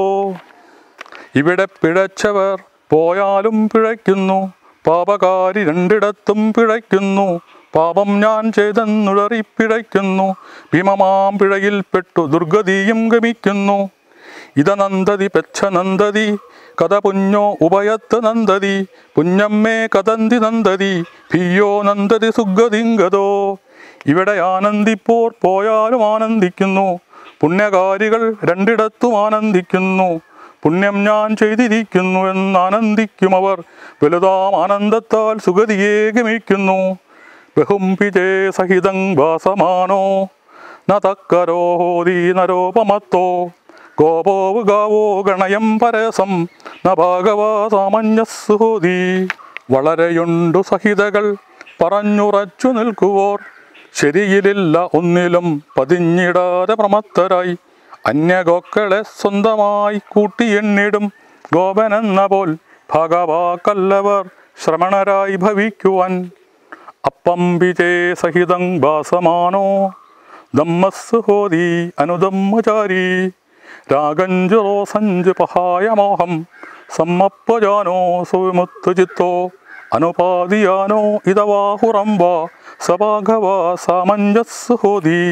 ഇവിടെ പിഴച്ചവർ പോയാലും പിഴയ്ക്കുന്നു പാപകാരി രണ്ടിടത്തും പിഴയ്ക്കുന്നു പാപം ഞാൻ ചെയ്തെന്നുടറി പിഴയ്ക്കുന്നു ഭീമമാം പിഴയിൽപ്പെട്ടു ദുർഗതിയും ഗമിക്കുന്നു ഇത നന്ദതി പെച്ച നന്ദതി കഥ പുഞ്ഞോ ഉഭയത്ത് നന്ദതി പുഞ്ഞമ്മേ കഥന്തി നന്ദതി ഭിയോ നന്ദതി സുഗതിങ്കതോ ഇവിടെ ആനന്ദിപ്പോർ പോയാലും ആനന്ദിക്കുന്നു പുണ്യകാരികൾ രണ്ടിടത്തും ആനന്ദിക്കുന്നു പുണ്യം ഞാൻ ചെയ്തിരിക്കുന്നു എന്നാനന്ദിക്കും അവർ വലുതാം ആനന്ദത്താൽ സുഗതിയെ ഗമിക്കുന്നു ബഹുംപിജേ സഹിതം വാസമാനോ ന തക്കരോഹോദീ നരോപമത്തോ ഗോപോവ് ഗാവോ ഗണയം പരസം ന ഭാഗവാ സാമഞ്ജസ്സുഹോദി വളരെയുണ്ടു സഹിതകൾ പറഞ്ഞുറച്ചു നിൽക്കുവോർ ശരിയിലില്ല ഒന്നിലും പതിഞ്ഞിടാതെ പ്രമത്തരായി അന്യഗോക്കളെ സ്വന്തമായി കൂട്ടിയെണ്ണിടും ഗോപനെന്ന പോൽ ഭഗവാക്കല്ലവർ ശ്രമണരായി ഭവിക്കുവാൻ അപ്പംബിജേ സഹിതം ഭാസമാനോ ദമ്മസ് ഹോതി അനുദമ്മചാരി രാഗഞ്ജുറോ സഞ്ജു പഹായ മോഹം സമ്മപ്പജാനോ സുവിമുത്തു ചിത്തോ അനുപാതിയാനോ ഇതവാഹുറംബ സഭാഗവ സാമഞ്ജസ് ഹോതി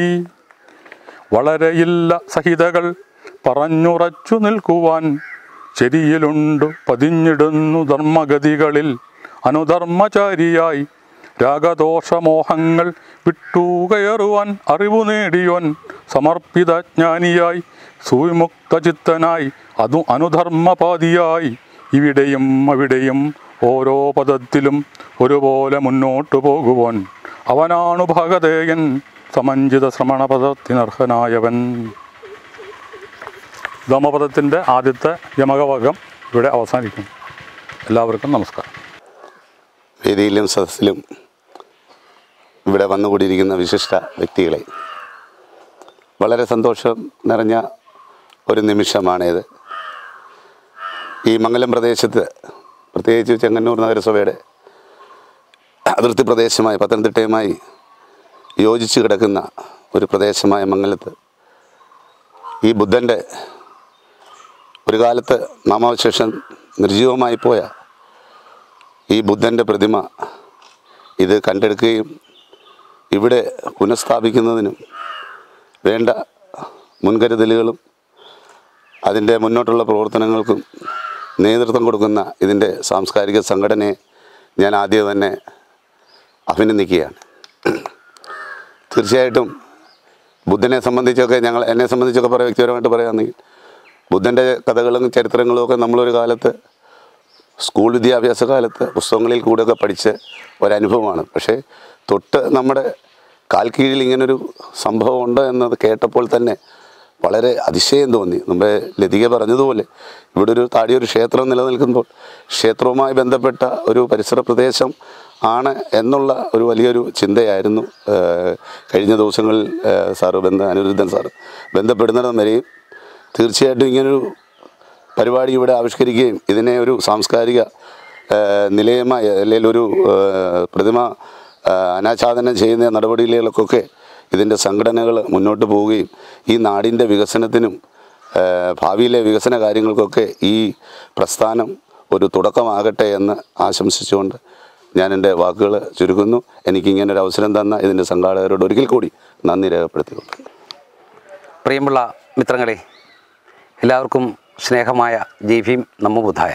വളരെയില്ല സഹിതകൾ പറഞ്ഞുറച്ചു നിൽക്കുവാൻ ശരിയിലുണ്ടു പതിഞ്ഞിടുന്നു ധർമ്മഗതികളിൽ അനുധർമ്മചാരിയായി രാഗദോഷമോഹങ്ങൾ വിട്ടുകയറുവാൻ അറിവു നേടിയോൻ സമർപ്പിത ജ്ഞാനിയായി സുവിമുക്തചിത്തനായി അതു അനുധർമ്മപാതിയായി ഇവിടെയും അവിടെയും ഓരോ പദത്തിലും ഒരുപോലെ മുന്നോട്ടു പോകുവാൻ അവനാണു ഭഗതേയൻ സമഞ്ജിത ശ്രമണപദത്തിനർഹനായവൻ ധമപദത്തിൻ്റെ ആദ്യത്തെ യമകവർഗം ഇവിടെ അവസാനിക്കുന്നു എല്ലാവർക്കും നമസ്കാരം വേദിയിലും സദസ്സിലും ഇവിടെ വന്നുകൂടിയിരിക്കുന്ന വിശിഷ്ട വ്യക്തികളെ വളരെ സന്തോഷം നിറഞ്ഞ ഒരു നിമിഷമാണിത് ഈ മംഗലം പ്രദേശത്ത് പ്രത്യേകിച്ച് ചെങ്ങന്നൂർ നഗരസഭയുടെ അതിർത്തി പ്രദേശമായി പത്തനംതിട്ടയുമായി യോജിച്ച് കിടക്കുന്ന ഒരു പ്രദേശമായ മംഗലത്ത് ഈ ബുദ്ധൻ്റെ ഒരു കാലത്ത് നാമാവശേഷം നിർജീവമായി പോയ ഈ ബുദ്ധൻ്റെ പ്രതിമ ഇത് കണ്ടെടുക്കുകയും ഇവിടെ പുനഃസ്ഥാപിക്കുന്നതിനും വേണ്ട മുൻകരുതലുകളും അതിൻ്റെ മുന്നോട്ടുള്ള പ്രവർത്തനങ്ങൾക്കും നേതൃത്വം കൊടുക്കുന്ന ഇതിൻ്റെ സാംസ്കാരിക സംഘടനയെ ഞാൻ ആദ്യം തന്നെ അഭിനന്ദിക്കുകയാണ് തീർച്ചയായിട്ടും ബുദ്ധനെ സംബന്ധിച്ചൊക്കെ ഞങ്ങൾ എന്നെ സംബന്ധിച്ചൊക്കെ പറയാം വ്യക്തിപരമായിട്ട് പറയുകയാണെങ്കിൽ ബുദ്ധൻ്റെ കഥകളും ചരിത്രങ്ങളും ഒക്കെ നമ്മളൊരു കാലത്ത് സ്കൂൾ വിദ്യാഭ്യാസ കാലത്ത് പുസ്തകങ്ങളിൽ കൂടെയൊക്കെ പഠിച്ച ഒരനുഭവമാണ് പക്ഷേ തൊട്ട് നമ്മുടെ കാൽ കീഴിൽ ഇങ്ങനൊരു സംഭവം ഉണ്ട് എന്നത് കേട്ടപ്പോൾ തന്നെ വളരെ അതിശയം തോന്നി മുമ്പേ ലതിക പറഞ്ഞതുപോലെ ഇവിടെ ഒരു താടിയൊരു ക്ഷേത്രം നിലനിൽക്കുമ്പോൾ ക്ഷേത്രവുമായി ബന്ധപ്പെട്ട ഒരു പരിസര പ്രദേശം ആണ് എന്നുള്ള ഒരു വലിയൊരു ചിന്തയായിരുന്നു ഏഹ്, കഴിഞ്ഞ ദിവസങ്ങളിൽ ഏഹ്, സാറ് ബന്ധ അനിരുദ്ധൻ സാറ് ബന്ധപ്പെടുന്നിടം വരെയും തീർച്ചയായിട്ടും ഇങ്ങനൊരു പരിപാടി ഇവിടെ ആവിഷ്കരിക്കുകയും ഇതിനെ ഒരു സാംസ്കാരിക ഏഹ്, നിലയമായി അല്ലെങ്കിൽ ഒരു ഏഹ്, പ്രതിമ ഏഹ്, അനാച്ഛാദനം ചെയ്യുന്ന നടപടികളിലൊക്കെ ഇതിൻ്റെ സംഘടനകൾ മുന്നോട്ട് പോവുകയും ഈ നാടിൻ്റെ വികസനത്തിനും ഏഹ്, ഭാവിയിലെ വികസന കാര്യങ്ങൾക്കൊക്കെ ഈ പ്രസ്ഥാനം ഒരു തുടക്കമാകട്ടെ എന്ന് ആശംസിച്ചുകൊണ്ട് ഞാൻ എൻ്റെ വാക്കുകൾ ചുരുക്കുന്നു എനിക്കിങ്ങനെ ഒരു അവസരം തന്ന ഇതിൻ്റെ സംഘാടകരോട് ഒരിക്കൽ കൂടി നന്ദി രേഖപ്പെടുത്തിക്കൊണ്ട് പ്രിയമുള്ള മിത്രങ്ങളെ എല്ലാവർക്കും സ്നേഹമായ ജയ് ഭീം നമ്മ ബുദ്ധായ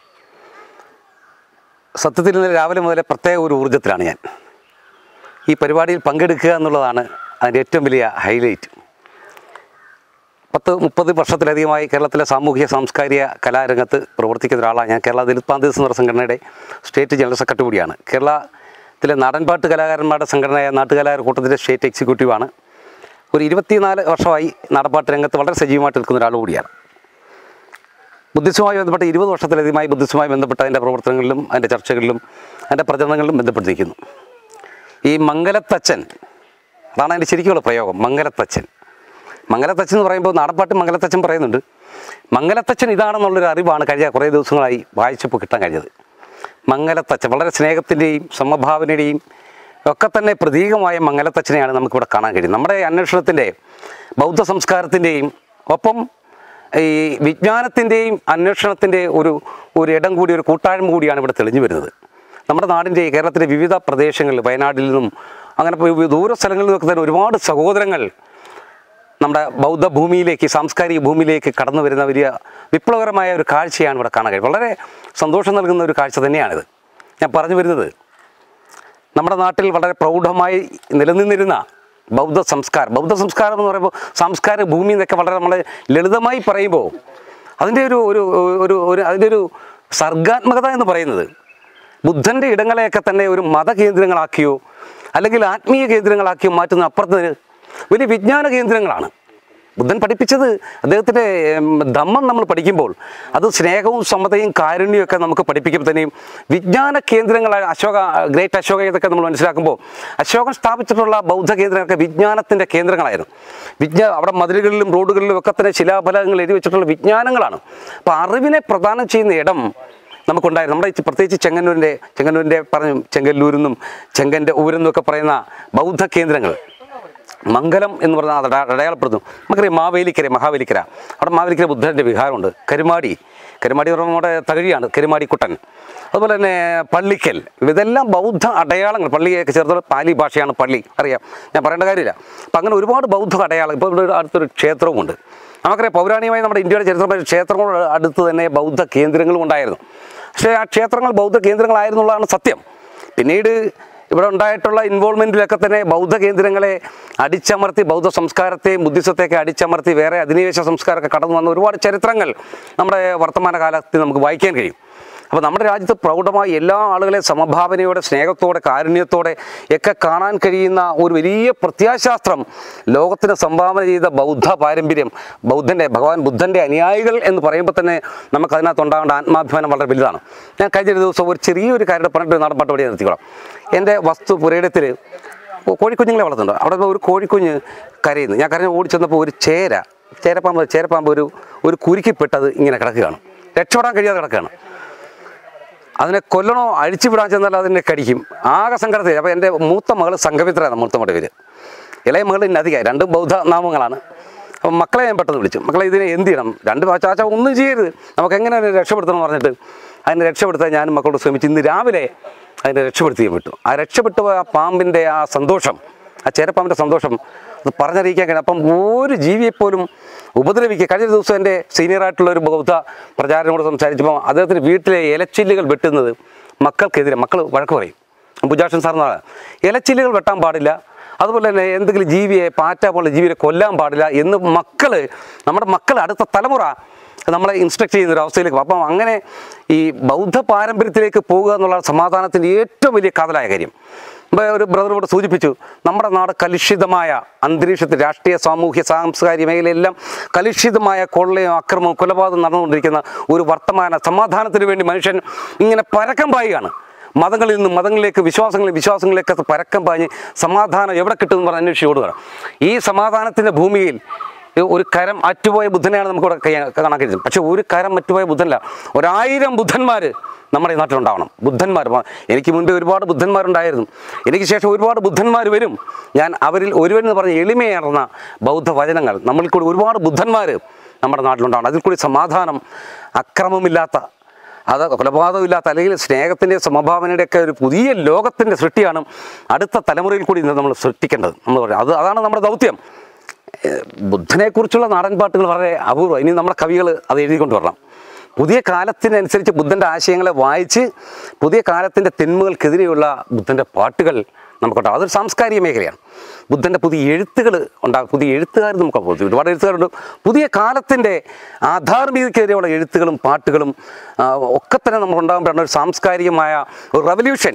സത്യത്തിൽ ഇന്നലെ രാവിലെ മുതലേ പ്രത്യേക ഒരു ഊർജ്ജത്തിലാണ് ഞാൻ ഈ പരിപാടിയിൽ പങ്കെടുക്കുക എന്നുള്ളതാണ് അതിൻ്റെ ഏറ്റവും വലിയ ഹൈലൈറ്റ് പത്ത് മുപ്പത് വർഷത്തിലധികമായി കേരളത്തിലെ സാമൂഹിക സാംസ്കാരിക കലാരംഗത്ത് പ്രവർത്തിക്കുന്ന ഒരാളാണ് ഞാൻ കേരള ദലിത് പാന്തീസ് എന്ന സംഘടനയുടെ സ്റ്റേറ്റ് ജനറൽ സെക്രട്ടറി കൂടിയാണ് കേരളത്തിലെ നാടൻപാട്ട് കലാകാരന്മാരുടെ സംഘടനയായ നാട്ടുകലാകാര കൂട്ടത്തിൻ്റെ സ്റ്റേറ്റ് എക്സിക്യൂട്ടീവാണ് ഒരു ഇരുപത്തിനാല് വർഷമായി നടപ്പാട്ട് രംഗത്ത് വളരെ സജീവമായിട്ട് നിൽക്കുന്ന ഒരാൾ കൂടിയാണ് ബുദ്ധിസവുമായി ബന്ധപ്പെട്ട് ഇരുപത് വർഷത്തിലധികമായി ബുദ്ധിസവുമായി ബന്ധപ്പെട്ട അതിൻ്റെ പ്രവർത്തനങ്ങളിലും അതിൻ്റെ ചർച്ചകളിലും അതിൻ്റെ പ്രചരണങ്ങളിലും ബന്ധപ്പെട്ടിരിക്കുന്നു ഈ മംഗലത്തച്ഛൻ അതാണ് അതിൻ്റെ ശരിക്കുള്ള പ്രയോഗം മംഗലത്തച്ഛൻ മംഗലത്തച്ഛൻ എന്ന് പറയുമ്പോൾ നാടൻപാട്ട് മംഗലത്തച്ഛൻ പറയുന്നുണ്ട് മംഗലത്തച്ഛൻ ഇതാണെന്നുള്ളൊരു അറിവാണ് കഴിഞ്ഞ കുറേ ദിവസങ്ങളായി വായിച്ചപ്പോൾ കിട്ടാൻ കഴിഞ്ഞത് മംഗലത്തച്ഛൻ വളരെ സ്നേഹത്തിൻ്റെയും സമഭാവനയുടെയും ഒക്കെ തന്നെ പ്രതീകമായ മംഗലത്തച്ഛനെയാണ് നമുക്കിവിടെ കാണാൻ കഴിയും നമ്മുടെ അന്വേഷണത്തിൻ്റെ ബൗദ്ധ സംസ്കാരത്തിൻ്റെയും ഒപ്പം ഈ വിജ്ഞാനത്തിൻ്റെയും അന്വേഷണത്തിൻ്റെ ഒരു ഒരു ഇടം കൂടി ഒരു കൂട്ടായ്മ കൂടിയാണ് ഇവിടെ തെളിഞ്ഞു വരുന്നത് നമ്മുടെ നാടിൻ്റെ കേരളത്തിലെ വിവിധ പ്രദേശങ്ങളിൽ വയനാട്ടിൽ നിന്നും അങ്ങനെ പോയി ദൂര സ്ഥലങ്ങളിൽ നിന്നൊക്കെ തന്നെ ഒരുപാട് സഹോദരങ്ങൾ നമ്മുടെ ബൗദ്ധ ഭൂമിയിലേക്ക് സാംസ്കാരിക ഭൂമിയിലേക്ക് കടന്നു വരുന്ന വലിയ വിപ്ലവകരമായ ഒരു കാഴ്ചയാണ് ഇവിടെ കാണാൻ കഴിയും വളരെ സന്തോഷം നൽകുന്ന ഒരു കാഴ്ച തന്നെയാണിത് ഞാൻ പറഞ്ഞു വരുന്നത് നമ്മുടെ നാട്ടിൽ വളരെ പ്രൗഢമായി നിലനിന്നിരുന്ന ബൗദ്ധ സംസ്കാരം ബൗദ്ധ സംസ്കാരം എന്ന് പറയുമ്പോൾ സാംസ്കാരിക ഭൂമി എന്നൊക്കെ വളരെ നമ്മൾ ലളിതമായി പറയുമ്പോൾ അതിൻ്റെ ഒരു ഒരു ഒരു ഒരു അതിൻ്റെ ഒരു സർഗാത്മകത എന്ന് പറയുന്നത് ബുദ്ധൻ്റെ ഇടങ്ങളെയൊക്കെ തന്നെ ഒരു മതകേന്ദ്രങ്ങളാക്കിയോ അല്ലെങ്കിൽ ആത്മീയ കേന്ദ്രങ്ങളാക്കിയോ മാറ്റുന്ന അപ്പുറത്ത് വലിയ വിജ്ഞാന കേന്ദ്രങ്ങളാണ് ബുദ്ധൻ പഠിപ്പിച്ചത് അദ്ദേഹത്തിൻ്റെ ഉം, ധമ്മം നമ്മൾ പഠിക്കുമ്പോൾ അത് സ്നേഹവും സമതയും കാരുണ്യവും ഒക്കെ നമുക്ക് പഠിപ്പിക്കുമ്പോൾ തന്നെയും വിജ്ഞാന കേന്ദ്രങ്ങളായ അശോക ഗ്രേറ്റ് അശോക ഇതൊക്കെ നമ്മൾ മനസ്സിലാക്കുമ്പോൾ അശോകൻ സ്ഥാപിച്ചിട്ടുള്ള ബൗദ്ധ കേന്ദ്രങ്ങളൊക്കെ വിജ്ഞാനത്തിൻ്റെ കേന്ദ്രങ്ങളായിരുന്നു വിജ്ഞാ അവിടെ മതിലുകളിലും റോഡുകളിലും ഒക്കെ തന്നെ ശിലാഫലങ്ങൾ എഴുതി വെച്ചിട്ടുള്ള വിജ്ഞാനങ്ങളാണ് അപ്പോൾ അറിവിനെ പ്രദാനം ചെയ്യുന്ന ഇടം നമുക്കുണ്ടായിരുന്നു നമ്മുടെ ഈ പ്രത്യേകിച്ച് ചെങ്ങന്നൂരിൻ്റെ ചെങ്ങന്നൂരിൻ്റെ പറഞ്ഞു ചെങ്കല്ലൂരെന്നും ചെങ്കൻ്റെ ഊരെന്നും ഒക്കെ പറയുന്ന ബൗദ്ധ കേന്ദ്രങ്ങൾ മംഗലം എന്ന് പറഞ്ഞാൽ അത് അട- അടയാളപ്പെടുത്തും നമുക്കറിയാം മാവേലിക്കര മഹാവേലിക്കര അവിടെ മാവേലിക്കര ബുദ്ധൻ്റെ വിഹാരമുണ്ട് കരുമാടി കരുമാടി എന്ന് പറയുമ്പോൾ നമ്മുടെ തകഴിയാണ് കരുമാടിക്കുട്ടൻ അതുപോലെ തന്നെ പള്ളിക്കൽ ഇതെല്ലാം ബൗദ്ധ അടയാളങ്ങൾ പള്ളിയൊക്കെ ചേർത്ത് പാലി ഭാഷയാണ് പള്ളി അറിയാം ഞാൻ പറയേണ്ട കാര്യമില്ല അപ്പം അങ്ങനെ ഒരുപാട് ബൗദ്ധ അടയാളം ഇപ്പോൾ ഇവിടെ ഒരു അടുത്തൊരു ക്ഷേത്രവുമുണ്ട് നമുക്കറിയാം പൗരാണികമായി നമ്മുടെ ഇന്ത്യയുടെ ചരിത്രത്തിൽ ക്ഷേത്രങ്ങളോട് അടുത്ത് തന്നെ ബൗദ്ധ കേന്ദ്രങ്ങളും ഉണ്ടായിരുന്നു പക്ഷേ ആ ക്ഷേത്രങ്ങൾ ബൗദ്ധ കേന്ദ്രങ്ങളായിരുന്നുള്ളതാണ് സത്യം പിന്നീട് ഇവിടെ ഉണ്ടായിട്ടുള്ള ഇൻവോൾവ്മെൻറ്റിലൊക്കെ തന്നെ ബൗദ്ധ കേന്ദ്രങ്ങളെ അടിച്ചമർത്തി ബൗദ്ധ സംസ്കാരത്തെയും ബുദ്ധിസത്തെയൊക്കെ അടിച്ചമർത്തി വേറെ അധിനിവേശ സംസ്കാരമൊക്കെ കടന്നു വന്ന ഒരുപാട് ചരിത്രങ്ങൾ നമ്മുടെ വർത്തമാന കാലത്ത് നമുക്ക് വായിക്കാൻ കഴിയും അപ്പോൾ നമ്മുടെ രാജ്യത്ത് പ്രൗഢമായി എല്ലാ ആളുകളെ സമഭാവനയോടെ സ്നേഹത്തോടെ കാരുണ്യത്തോടെ ഒക്കെ കാണാൻ കഴിയുന്ന ഒരു വലിയ പ്രത്യാശാസ്ത്രം ലോകത്തിന് സംഭാവന ചെയ്ത ബൗദ്ധ പാരമ്പര്യം ബൗദ്ധൻ്റെ ഭഗവാൻ ബുദ്ധൻ്റെ അനുയായികൾ എന്ന് പറയുമ്പോൾ തന്നെ നമുക്ക് അതിനകത്തുണ്ടാകേണ്ട ആത്മാഭിമാനം വളരെ വലുതാണ് ഞാൻ കഴിഞ്ഞ ഒരു ദിവസം ഒരു ചെറിയൊരു കാര്യം പറഞ്ഞിട്ട് നാടൻ പാട്ട് വഴി നിർത്തിക്കോളാം എൻ്റെ വസ്തു പുരയിടത്തിൽ കോഴിക്കുഞ്ഞുങ്ങളെ വളർത്തുന്നുണ്ട് അവിടെ ഒരു കോഴിക്കുഞ്ഞ് കരയുന്നു ഞാൻ കരഞ്ഞ് ഓടി ചെന്നപ്പോൾ ഒരു ചേര ചേരപ്പാമ്പ് ചേരപ്പാമ്പ് ഒരു ഒരു കുരുക്കിപ്പെട്ടത് ഇങ്ങനെ കിടക്കുകയാണ് രക്ഷപ്പെടാൻ കഴിയാതെ കിടക്കുകയാണ് അതിനെ കൊല്ലണോ അഴിച്ചു വിടാൻ ചെന്നാൽ അതിനെ കടിക്കും ആകെ സങ്കടത്തിൽ അപ്പോൾ എൻ്റെ മൂത്ത മകൾ സംഘമിത്രയാണ് മൂത്ത മകളുടെ പേര് ഇളയ മകൾ നദിക രണ്ടും ബൗദ്ധ നാമങ്ങളാണ് അപ്പം മക്കളെ ഞാൻ പെട്ടെന്ന് വിളിച്ചു മക്കളെ ഇതിനെ എന്ത് ചെയ്യണം രണ്ട് ചാച്ച ഒന്നും ചെയ്യരുത് നമുക്ക് എങ്ങനെ അതിനെ രക്ഷപ്പെടുത്തണം എന്ന് പറഞ്ഞിട്ട് അതിനെ രക്ഷപ്പെടുത്താൻ ഞാനും മക്കളോട് ശ്രമിച്ചു ഇന്ന് രാവിലെ അതിനെ രക്ഷപ്പെടുത്തിയും വിട്ടു ആ രക്ഷപ്പെട്ടു പോയ ആ പാമ്പിൻ്റെ ആ സന്തോഷം ആ ചേരപ്പാമ്പിൻ്റെ സന്തോഷം അത് പറഞ്ഞറിയിക്കാൻ കഴിയും അപ്പം ഒരു ജീവിയെപ്പോലും ഉപദ്രവിക്കുക കഴിഞ്ഞ ദിവസം എൻ്റെ സീനിയറായിട്ടുള്ള ഒരു ബൗദ്ധ പ്രചാരനോട് സംസാരിച്ചപ്പോൾ അദ്ദേഹത്തിൻ്റെ വീട്ടിലെ ഇലച്ചില്ലുകൾ വെട്ടുന്നത് മക്കൾക്കെതിരെ മക്കൾ വഴക്ക് പറയും ഭുജാക്ഷൻ സാർ എന്നാണ് ഇലച്ചില്ലുകൾ വെട്ടാൻ പാടില്ല അതുപോലെ തന്നെ എന്തെങ്കിലും ജീവിയെ പാറ്റ പോലുള്ള ജീവിയെ കൊല്ലാൻ പാടില്ല എന്ന് മക്കൾ നമ്മുടെ മക്കൾ അടുത്ത തലമുറ നമ്മളെ ഇൻസ്ട്രക്ട് ചെയ്യുന്ന ഒരു അവസ്ഥയിലേക്ക് അപ്പം അങ്ങനെ ഈ ബൗദ്ധ പാരമ്പര്യത്തിലേക്ക് പോകുക എന്നുള്ള സമാധാനത്തിൻ്റെ ഏറ്റവും വലിയ കാതലായ കാര്യം മുമ്പ് ഒരു ബ്രദർ ഇവിടെ സൂചിപ്പിച്ചു നമ്മുടെ നാട് കലുഷിതമായ അന്തരീക്ഷത്തിൽ രാഷ്ട്രീയ സാമൂഹ്യ സാംസ്കാരിക മേഖലയെല്ലാം കലുഷിതമായ കൊള്ളയും അക്രമവും കൊലപാതകം നടന്നുകൊണ്ടിരിക്കുന്ന ഒരു വർത്തമാന സമാധാനത്തിന് വേണ്ടി മനുഷ്യൻ ഇങ്ങനെ പരക്കം പായുകയാണ് മതങ്ങളിൽ നിന്ന് മതങ്ങളിലേക്ക് വിശ്വാസങ്ങളിൽ വിശ്വാസങ്ങളിലേക്ക് പരക്കം പാഞ്ഞ് സമാധാനം എവിടെ കിട്ടുമെന്ന് പറഞ്ഞ് അന്വേഷിച്ച് ഓടുകയാണ് ഈ സമാധാനത്തിൻ്റെ ഭൂമിയിൽ ഒരു കരം അറ്റുപോയ ബുദ്ധനെയാണ് നമുക്കിവിടെ കൈ- കാണാൻ കഴിയുന്നത് പക്ഷേ ഒരു കരം അറ്റുപോയ ബുദ്ധനല്ല ഒരായിരം ബുദ്ധന്മാർ നമ്മുടെ ഈ നാട്ടിലുണ്ടാവണം ബുദ്ധന്മാർ മ- എനിക്ക് മുൻപേ ഒരുപാട് ബുദ്ധന്മാരുണ്ടായിരുന്നു എനിക്ക് ശേഷം ഒരുപാട് ബുദ്ധന്മാർ വരും ഞാൻ അവരിൽ ഒരുവൻ എന്ന് പറഞ്ഞ എളിമയേറുന്ന ബൗദ്ധ വചനങ്ങൾ നമ്മളിൽ കൂടി ഒരുപാട് ബുദ്ധന്മാർ നമ്മുടെ നാട്ടിലുണ്ടാവണം അതിൽ കൂടി സമാധാനം അക്രമമില്ലാത്ത അത് കൊലപാതകമില്ലാത്ത അല്ലെങ്കിൽ സ്നേഹത്തിൻ്റെ സമഭാവനയുടെയൊക്കെ ഒരു പുതിയ ലോകത്തിൻ്റെ സൃഷ്ടിയാണ് അടുത്ത തലമുറയിൽ കൂടി ഇന്ന് നമ്മൾ സൃഷ്ടിക്കേണ്ടത് നമ്മൾ പറയും അത് അതാണ് നമ്മുടെ ദൗത്യം ഏഹ് ബുദ്ധനെക്കുറിച്ചുള്ള നാടൻ പാട്ടുകൾ വളരെ അപൂർവം ഇനി നമ്മുടെ കവികൾ അത് എഴുതിക്കൊണ്ട് വരണം പുതിയ കാലത്തിനനുസരിച്ച് ബുദ്ധൻ്റെ ആശയങ്ങളെ വായിച്ച് പുതിയ കാലത്തിൻ്റെ തിന്മകൾക്കെതിരെയുള്ള ബുദ്ധൻ്റെ പാട്ടുകൾ നമുക്കുണ്ടാകും അതൊരു സാംസ്കാരിക മേഖലയാണ് ബുദ്ധൻ്റെ പുതിയ എഴുത്തുകൾ ഉണ്ടാകും പുതിയ എഴുത്തുകാർ നമുക്ക് അപ്പോൾ ഒരുപാട് എഴുത്തുകാരുണ്ട് പുതിയ കാലത്തിൻ്റെ ആധാർമികതയ്ക്കെതിരെയുള്ള എഴുത്തുകളും പാട്ടുകളും ആ, ഒക്കെ തന്നെ നമുക്ക് ഉണ്ടാകുമ്പോഴാണ് ഒരു സാംസ്കാരികമായ ഒരു റവല്യൂഷൻ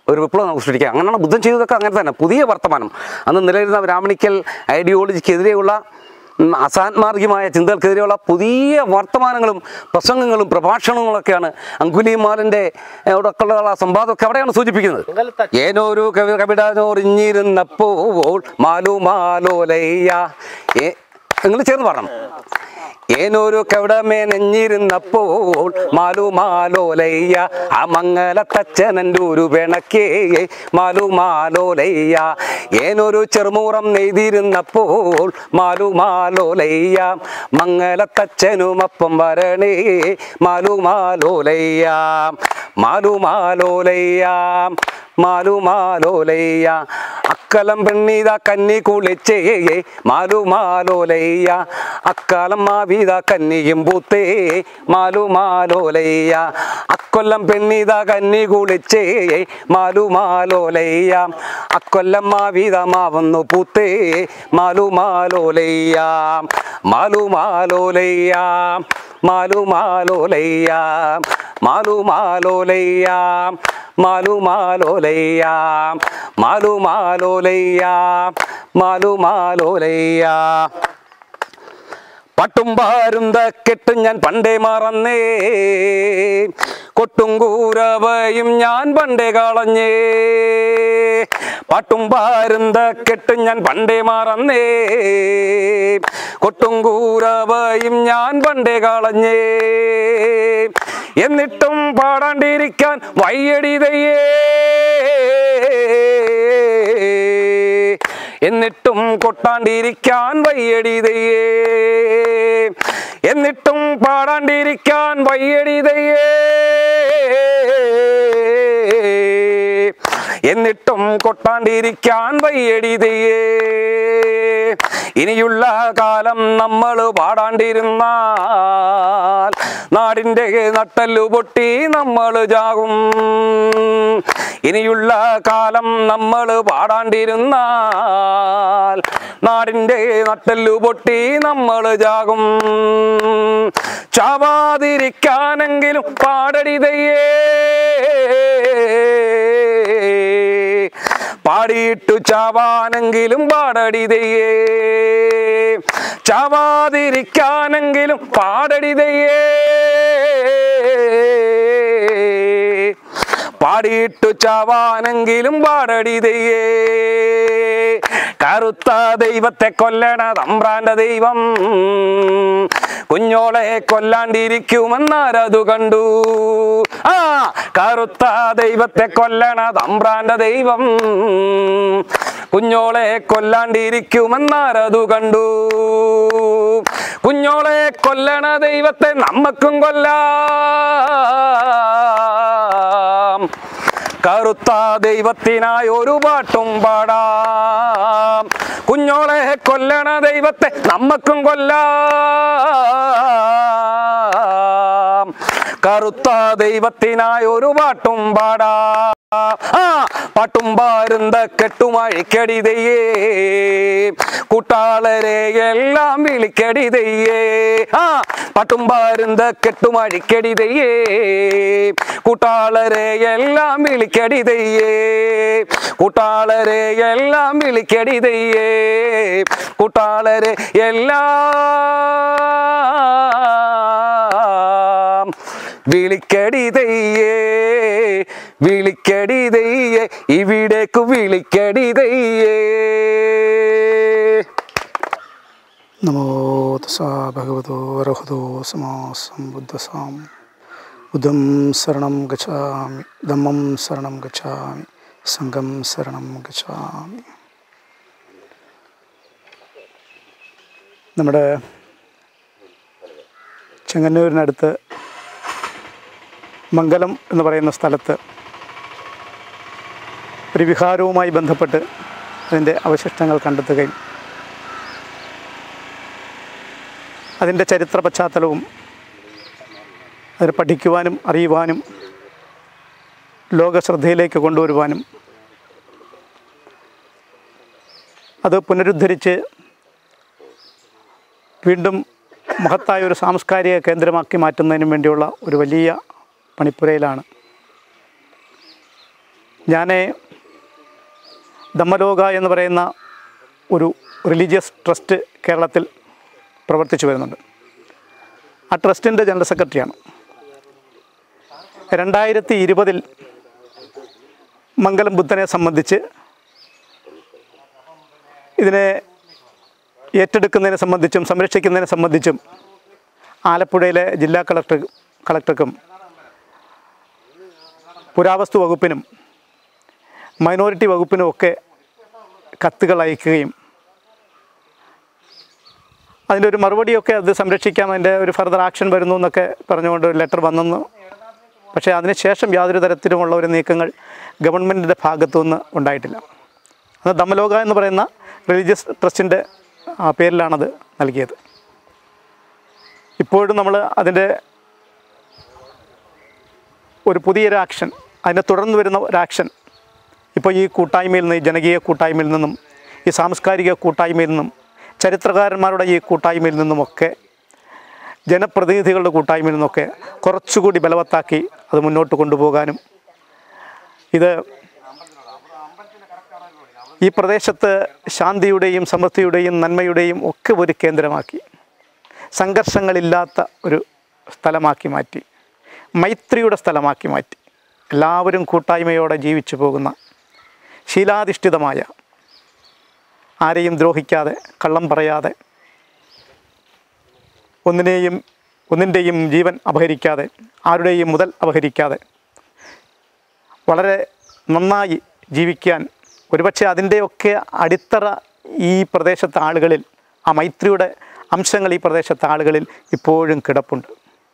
ഒരു വിപ്ലവം നമുക്ക് സൃഷ്ടിക്കാം അങ്ങനെയാണ് ബുദ്ധൻ ചെയ്തതൊക്കെ അങ്ങനെ തന്നെ പുതിയ വർത്തമാനം അന്ന് നിലനിരുന്ന ബ്രാഹ്മണിക്കൽ ഐഡിയോളജിക്കെതിരെയുള്ള ഉം, അസാന്മാർഗികമായ ചിന്തകൾക്കെതിരെയുള്ള പുതിയ വർത്തമാനങ്ങളും പ്രസംഗങ്ങളും പ്രഭാഷണങ്ങളൊക്കെയാണ് അങ്കുലിമാലൻ്റെ അവിടെയൊക്കെയുള്ള സംവാദമൊക്കെ അവിടെയാണ് സൂചിപ്പിക്കുന്നത് ഏനോരു കവി കവിടാനോറിഞ്ഞിരുന്നപ്പോൾ മാലു മാലോലയ്യ ഏ നിങ്ങൾ ചേർന്ന് പറയണം ഏനൊരു കവിടമേ നെഞ്ഞിരുന്നപ്പോൾ മാലു മാലോലയ്യ ആ മംഗലത്തച്ഛനൻ്റെ ഒരു പിണക്കേ മാലു മാലോലയ്യ ഏനൊരു ചെറുമൂറം നെയ്തിരുന്നപ്പോൾ മാലു മാലോലയ്യ മംഗലത്തച്ഛനുമപ്പം വരണേ മാലു മാലോലയ്യ മാലു മാലോലയ്യ മാലു മാലോലയ്യ അക്കലം പെണ്ണീത കന്നി കുളിച്ചേ മാലു മാലോലയ്യ അക്കാലം മാവീത കന്നിയും പൂത്തേ മാലു മാലോലയ്യ അക്കൊല്ലം പെണ്ണീത കന്നി കുളിച്ചേ മാലു മാലോലയ്യ അക്കൊല്ലം മാവീത മാവന്നു പൂത്തേ മാലു മാലോലയ്യ മാലു മാലോലയ്യ മാലു മാലോലയ്യ മാലു മാലോലയ്യ മാലു മാലോലയ്യ മാലു മാലോലയ്യ മാലു മാലോലയ്യ പട്ടും പാരുന്ത കെട്ടും ഞാൻ പണ്ടേ മറന്നേ കൊട്ടും കൂരവയും ഞാൻ പണ്ടേ കളഞ്ഞേ പട്ടും പാരുന്ത കെട്ടും ഞാൻ പണ്ടേ മറന്നേ കൊട്ടും കൂരവയും ഞാൻ പണ്ടേ കളഞ്ഞേ എന്നിട്ടും പാടാണ്ടിരിക്കാൻ വയ്യടിതയേ എന്നിട്ടും കൊട്ടാണ്ടിരിക്കാൻ വയ്യടിതയേ എന്നിട്ടും പാടാണ്ടിരിക്കാൻ വയ്യടിതയേ എന്നിട്ടും കൊട്ടാണ്ടിരിക്കാൻ വയ്യടിതയേ ഇനിയുള്ള കാലം നമ്മൾ പാടാണ്ടിരുന്നാൽ നാടിൻ്റെ നട്ടല്ലു പൊട്ടി നമ്മൾ ജാകും ഇനിയുള്ള കാലം നമ്മൾ പാടാണ്ടിരുന്നാൽ നാടിൻ്റെ നട്ടല്ലു പൊട്ടി നമ്മൾ ജാകും ചാവാതിരിക്കാനെങ്കിലും പാടടിതയേ പാടിയിട്ടു ചാവാനെങ്കിലും പാടടിതയേ ചാവാതിരിക്കാനെങ്കിലും പാടടിതയേ പാടിയിട്ടു ചാവാനെങ്കിലും പാടടിതയേ കറുത്ത ദൈവത്തെ കൊല്ലണ തമ്പ്രാന്റെ ദൈവം കുഞ്ഞോളെ കൊല്ലാണ്ടിരിക്കുമെന്നാരതു കണ്ടു ആ കറുത്ത ദൈവത്തെ കൊല്ലണ തമ്പ്രാന്റെ ദൈവം കുഞ്ഞോളെ കൊല്ലാണ്ടിരിക്കുമെന്നാരതു കണ്ടു കുഞ്ഞോളെ കൊല്ലണ ദൈവത്തെ നമ്മക്കും കൊല്ലാം കറുത്ത ദൈവത്തിനായി ഒരു പാട്ടും പാടാം കുഞ്ഞോളെ കൊല്ലണ ദൈവത്തെ നമ്മക്കും കൊല്ലാം കറുത്ത ദൈവത്തിനായി ഒരു പാട്ടും പാടാം ആ പാട്ടും പാരുന്ന കെട്ടുമഴിക്കടിതയേ കൂട്ടാളരെ എല്ലാം വിളിക്കടിതയ്യേ ആ പാട്ടും പാരുന്ന കെട്ടുമഴിക്കടിതയ്യേ കൂട്ടാളരെ എല്ലാം വിളിക്കടിതയ്യേ കൂട്ടാളരെ എല്ലാം വിളിക്കടിതയ്യേ കൂട്ടാളരെ എല്ലാം വിളിക്കടിതയ്യേ വിളിക്കടിതയ്യേ ഇവിടേക്ക് വിളിക്കടിതയ്യേ നമോ തസ ഭഗവതോ അർഹതോ സമാ സംബുദ്ധസാം ബുദ്ധം ശരണം ഗച്ഛാമി ധമ്മം ശരണം ഗച്ഛാമി സംഘം ശരണം ഗച്ഛാമി നമ്മുടെ ചെങ്ങന്നൂരിനടുത്ത് മംഗലം എന്ന് പറയുന്ന സ്ഥലത്ത് ഒരു വിഹാരവുമായി ബന്ധപ്പെട്ട് അതിൻ്റെ അവശിഷ്ടങ്ങൾ കണ്ടെത്തുകയും അതിൻ്റെ ചരിത്ര പശ്ചാത്തലവും അതിനെ പഠിക്കുവാനും അറിയുവാനും ലോകശ്രദ്ധയിലേക്ക് കൊണ്ടുവരുവാനും അത് പുനരുദ്ധരിച്ച് വീണ്ടും മഹത്തായ ഒരു സാംസ്കാരിക കേന്ദ്രമാക്കി മാറ്റുന്നതിനും വേണ്ടിയുള്ള ഒരു വലിയ പണിപ്പുരയിലാണ് ഞാൻ ദമ്മലോക എന്ന് പറയുന്ന ഒരു റിലീജിയസ് ട്രസ്റ്റ് കേരളത്തിൽ പ്രവർത്തിച്ചു വരുന്നുണ്ട് ആ ട്രസ്റ്റിൻ്റെ ജനറൽ സെക്രട്ടറിയാണ് രണ്ടായിരത്തി ഇരുപതിൽ മംഗലം ബുദ്ധനെ സംബന്ധിച്ച് ഇതിനെ ഏറ്റെടുക്കുന്നതിനെ സംബന്ധിച്ചും സംരക്ഷിക്കുന്നതിനെ സംബന്ധിച്ചും ആലപ്പുഴയിലെ ജില്ലാ കളക്ടർ കളക്ടർക്കും പുരാവസ്തു വകുപ്പിനും മൈനോറിറ്റി വകുപ്പിനും ഒക്കെ കത്തുകൾ അയക്കുകയും അതിൻ്റെ ഒരു മറുപടിയൊക്കെ അത് സംരക്ഷിക്കാം അതിൻ്റെ ഒരു ഫർദർ ആക്ഷൻ വരുന്നു എന്നൊക്കെ പറഞ്ഞുകൊണ്ട് ഒരു ലെറ്റർ വന്നെന്ന് പക്ഷേ അതിനുശേഷം യാതൊരു തരത്തിലുമുള്ള ഒരു നീക്കങ്ങൾ ഗവൺമെൻറ്റിൻ്റെ ഭാഗത്തുനിന്ന് ഉണ്ടായിട്ടില്ല അത് ദമലോക എന്ന് പറയുന്ന റിലീജിയസ് ട്രസ്റ്റിൻ്റെ പേരിലാണത് നൽകിയത് ഇപ്പോഴും നമ്മൾ അതിൻ്റെ ഒരു പുതിയൊരു ആക്ഷൻ അതിനെ തുടർന്ന് വരുന്ന ഒരു ആക്ഷൻ ഇപ്പോൾ ഈ കൂട്ടായ്മയിൽ നിന്ന് ഈ ജനകീയ കൂട്ടായ്മയിൽ നിന്നും ഈ സാംസ്കാരിക കൂട്ടായ്മയിൽ നിന്നും ചരിത്രകാരന്മാരുടെ ഈ കൂട്ടായ്മയിൽ നിന്നുമൊക്കെ ജനപ്രതിനിധികളുടെ കൂട്ടായ്മയിൽ നിന്നൊക്കെ കുറച്ചുകൂടി ബലവത്താക്കി അത് മുന്നോട്ട് കൊണ്ടുപോകാനും ഇത് ഈ പ്രദേശത്ത് ശാന്തിയുടെയും സമൃദ്ധിയുടെയും നന്മയുടെയും ഒക്കെ ഒരു കേന്ദ്രമാക്കി സംഘർഷങ്ങളില്ലാത്ത ഒരു സ്ഥലമാക്കി മാറ്റി മൈത്രിയുടെ സ്ഥലമാക്കി മാറ്റി എല്ലാവരും കൂട്ടായ്മയോടെ ജീവിച്ചു പോകുന്ന ശീലാധിഷ്ഠിതമായ ആരെയും ദ്രോഹിക്കാതെ കള്ളം പറയാതെ ഒന്നിനെയും ഒന്നിൻ്റെയും ജീവൻ അപഹരിക്കാതെ ആരുടെയും മുതൽ അപഹരിക്കാതെ വളരെ നന്നായി ജീവിക്കാൻ ഒരുപക്ഷെ അതിൻ്റെയൊക്കെ അടിത്തറ ഈ പ്രദേശത്തെ ആളുകളിൽ ആ മൈത്രിയുടെ അംശങ്ങൾ ഈ പ്രദേശത്തെ ആളുകളിൽ ഇപ്പോഴും കിടപ്പുണ്ട്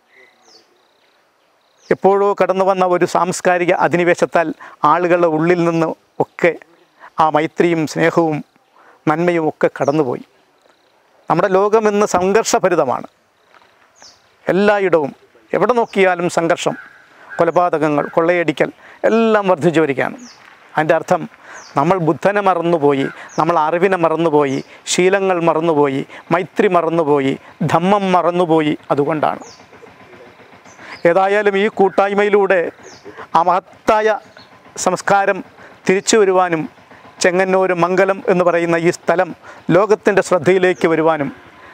എപ്പോഴോ കടന്നു വന്ന ഒരു സാംസ്കാരിക അധിനിവേശത്താൽ ആളുകളുടെ ഉള്ളിൽ നിന്ന് ഒക്കെ ആ മൈത്രിയും സ്നേഹവും നന്മയും ഒക്കെ കടന്നുപോയി നമ്മുടെ ലോകം ഇന്ന് സംഘർഷഭരിതമാണ് എല്ലായിടവും എവിടെ നോക്കിയാലും സംഘർഷം കൊലപാതകങ്ങൾ കൊള്ളയടിക്കൽ എല്ലാം വർദ്ധിച്ചു വരികയാണ് അതിൻ്റെ അർത്ഥം നമ്മൾ ബുദ്ധനെ മറന്നുപോയി നമ്മൾ അറിവിനെ മറന്നുപോയി ശീലങ്ങൾ മറന്നുപോയി മൈത്രി മറന്നുപോയി ധമ്മം മറന്നുപോയി അതുകൊണ്ടാണ് ഏതായാലും ഈ കൂട്ടായ്മയിലൂടെ ആ മഹത്തായ സംസ്കാരം തിരിച്ചു വരുവാനും ചെങ്ങന്നൂർ മംഗലം എന്ന് പറയുന്ന ഈ സ്ഥലം ലോകത്തിൻ്റെ ശ്രദ്ധയിലേക്ക് വരുവാനും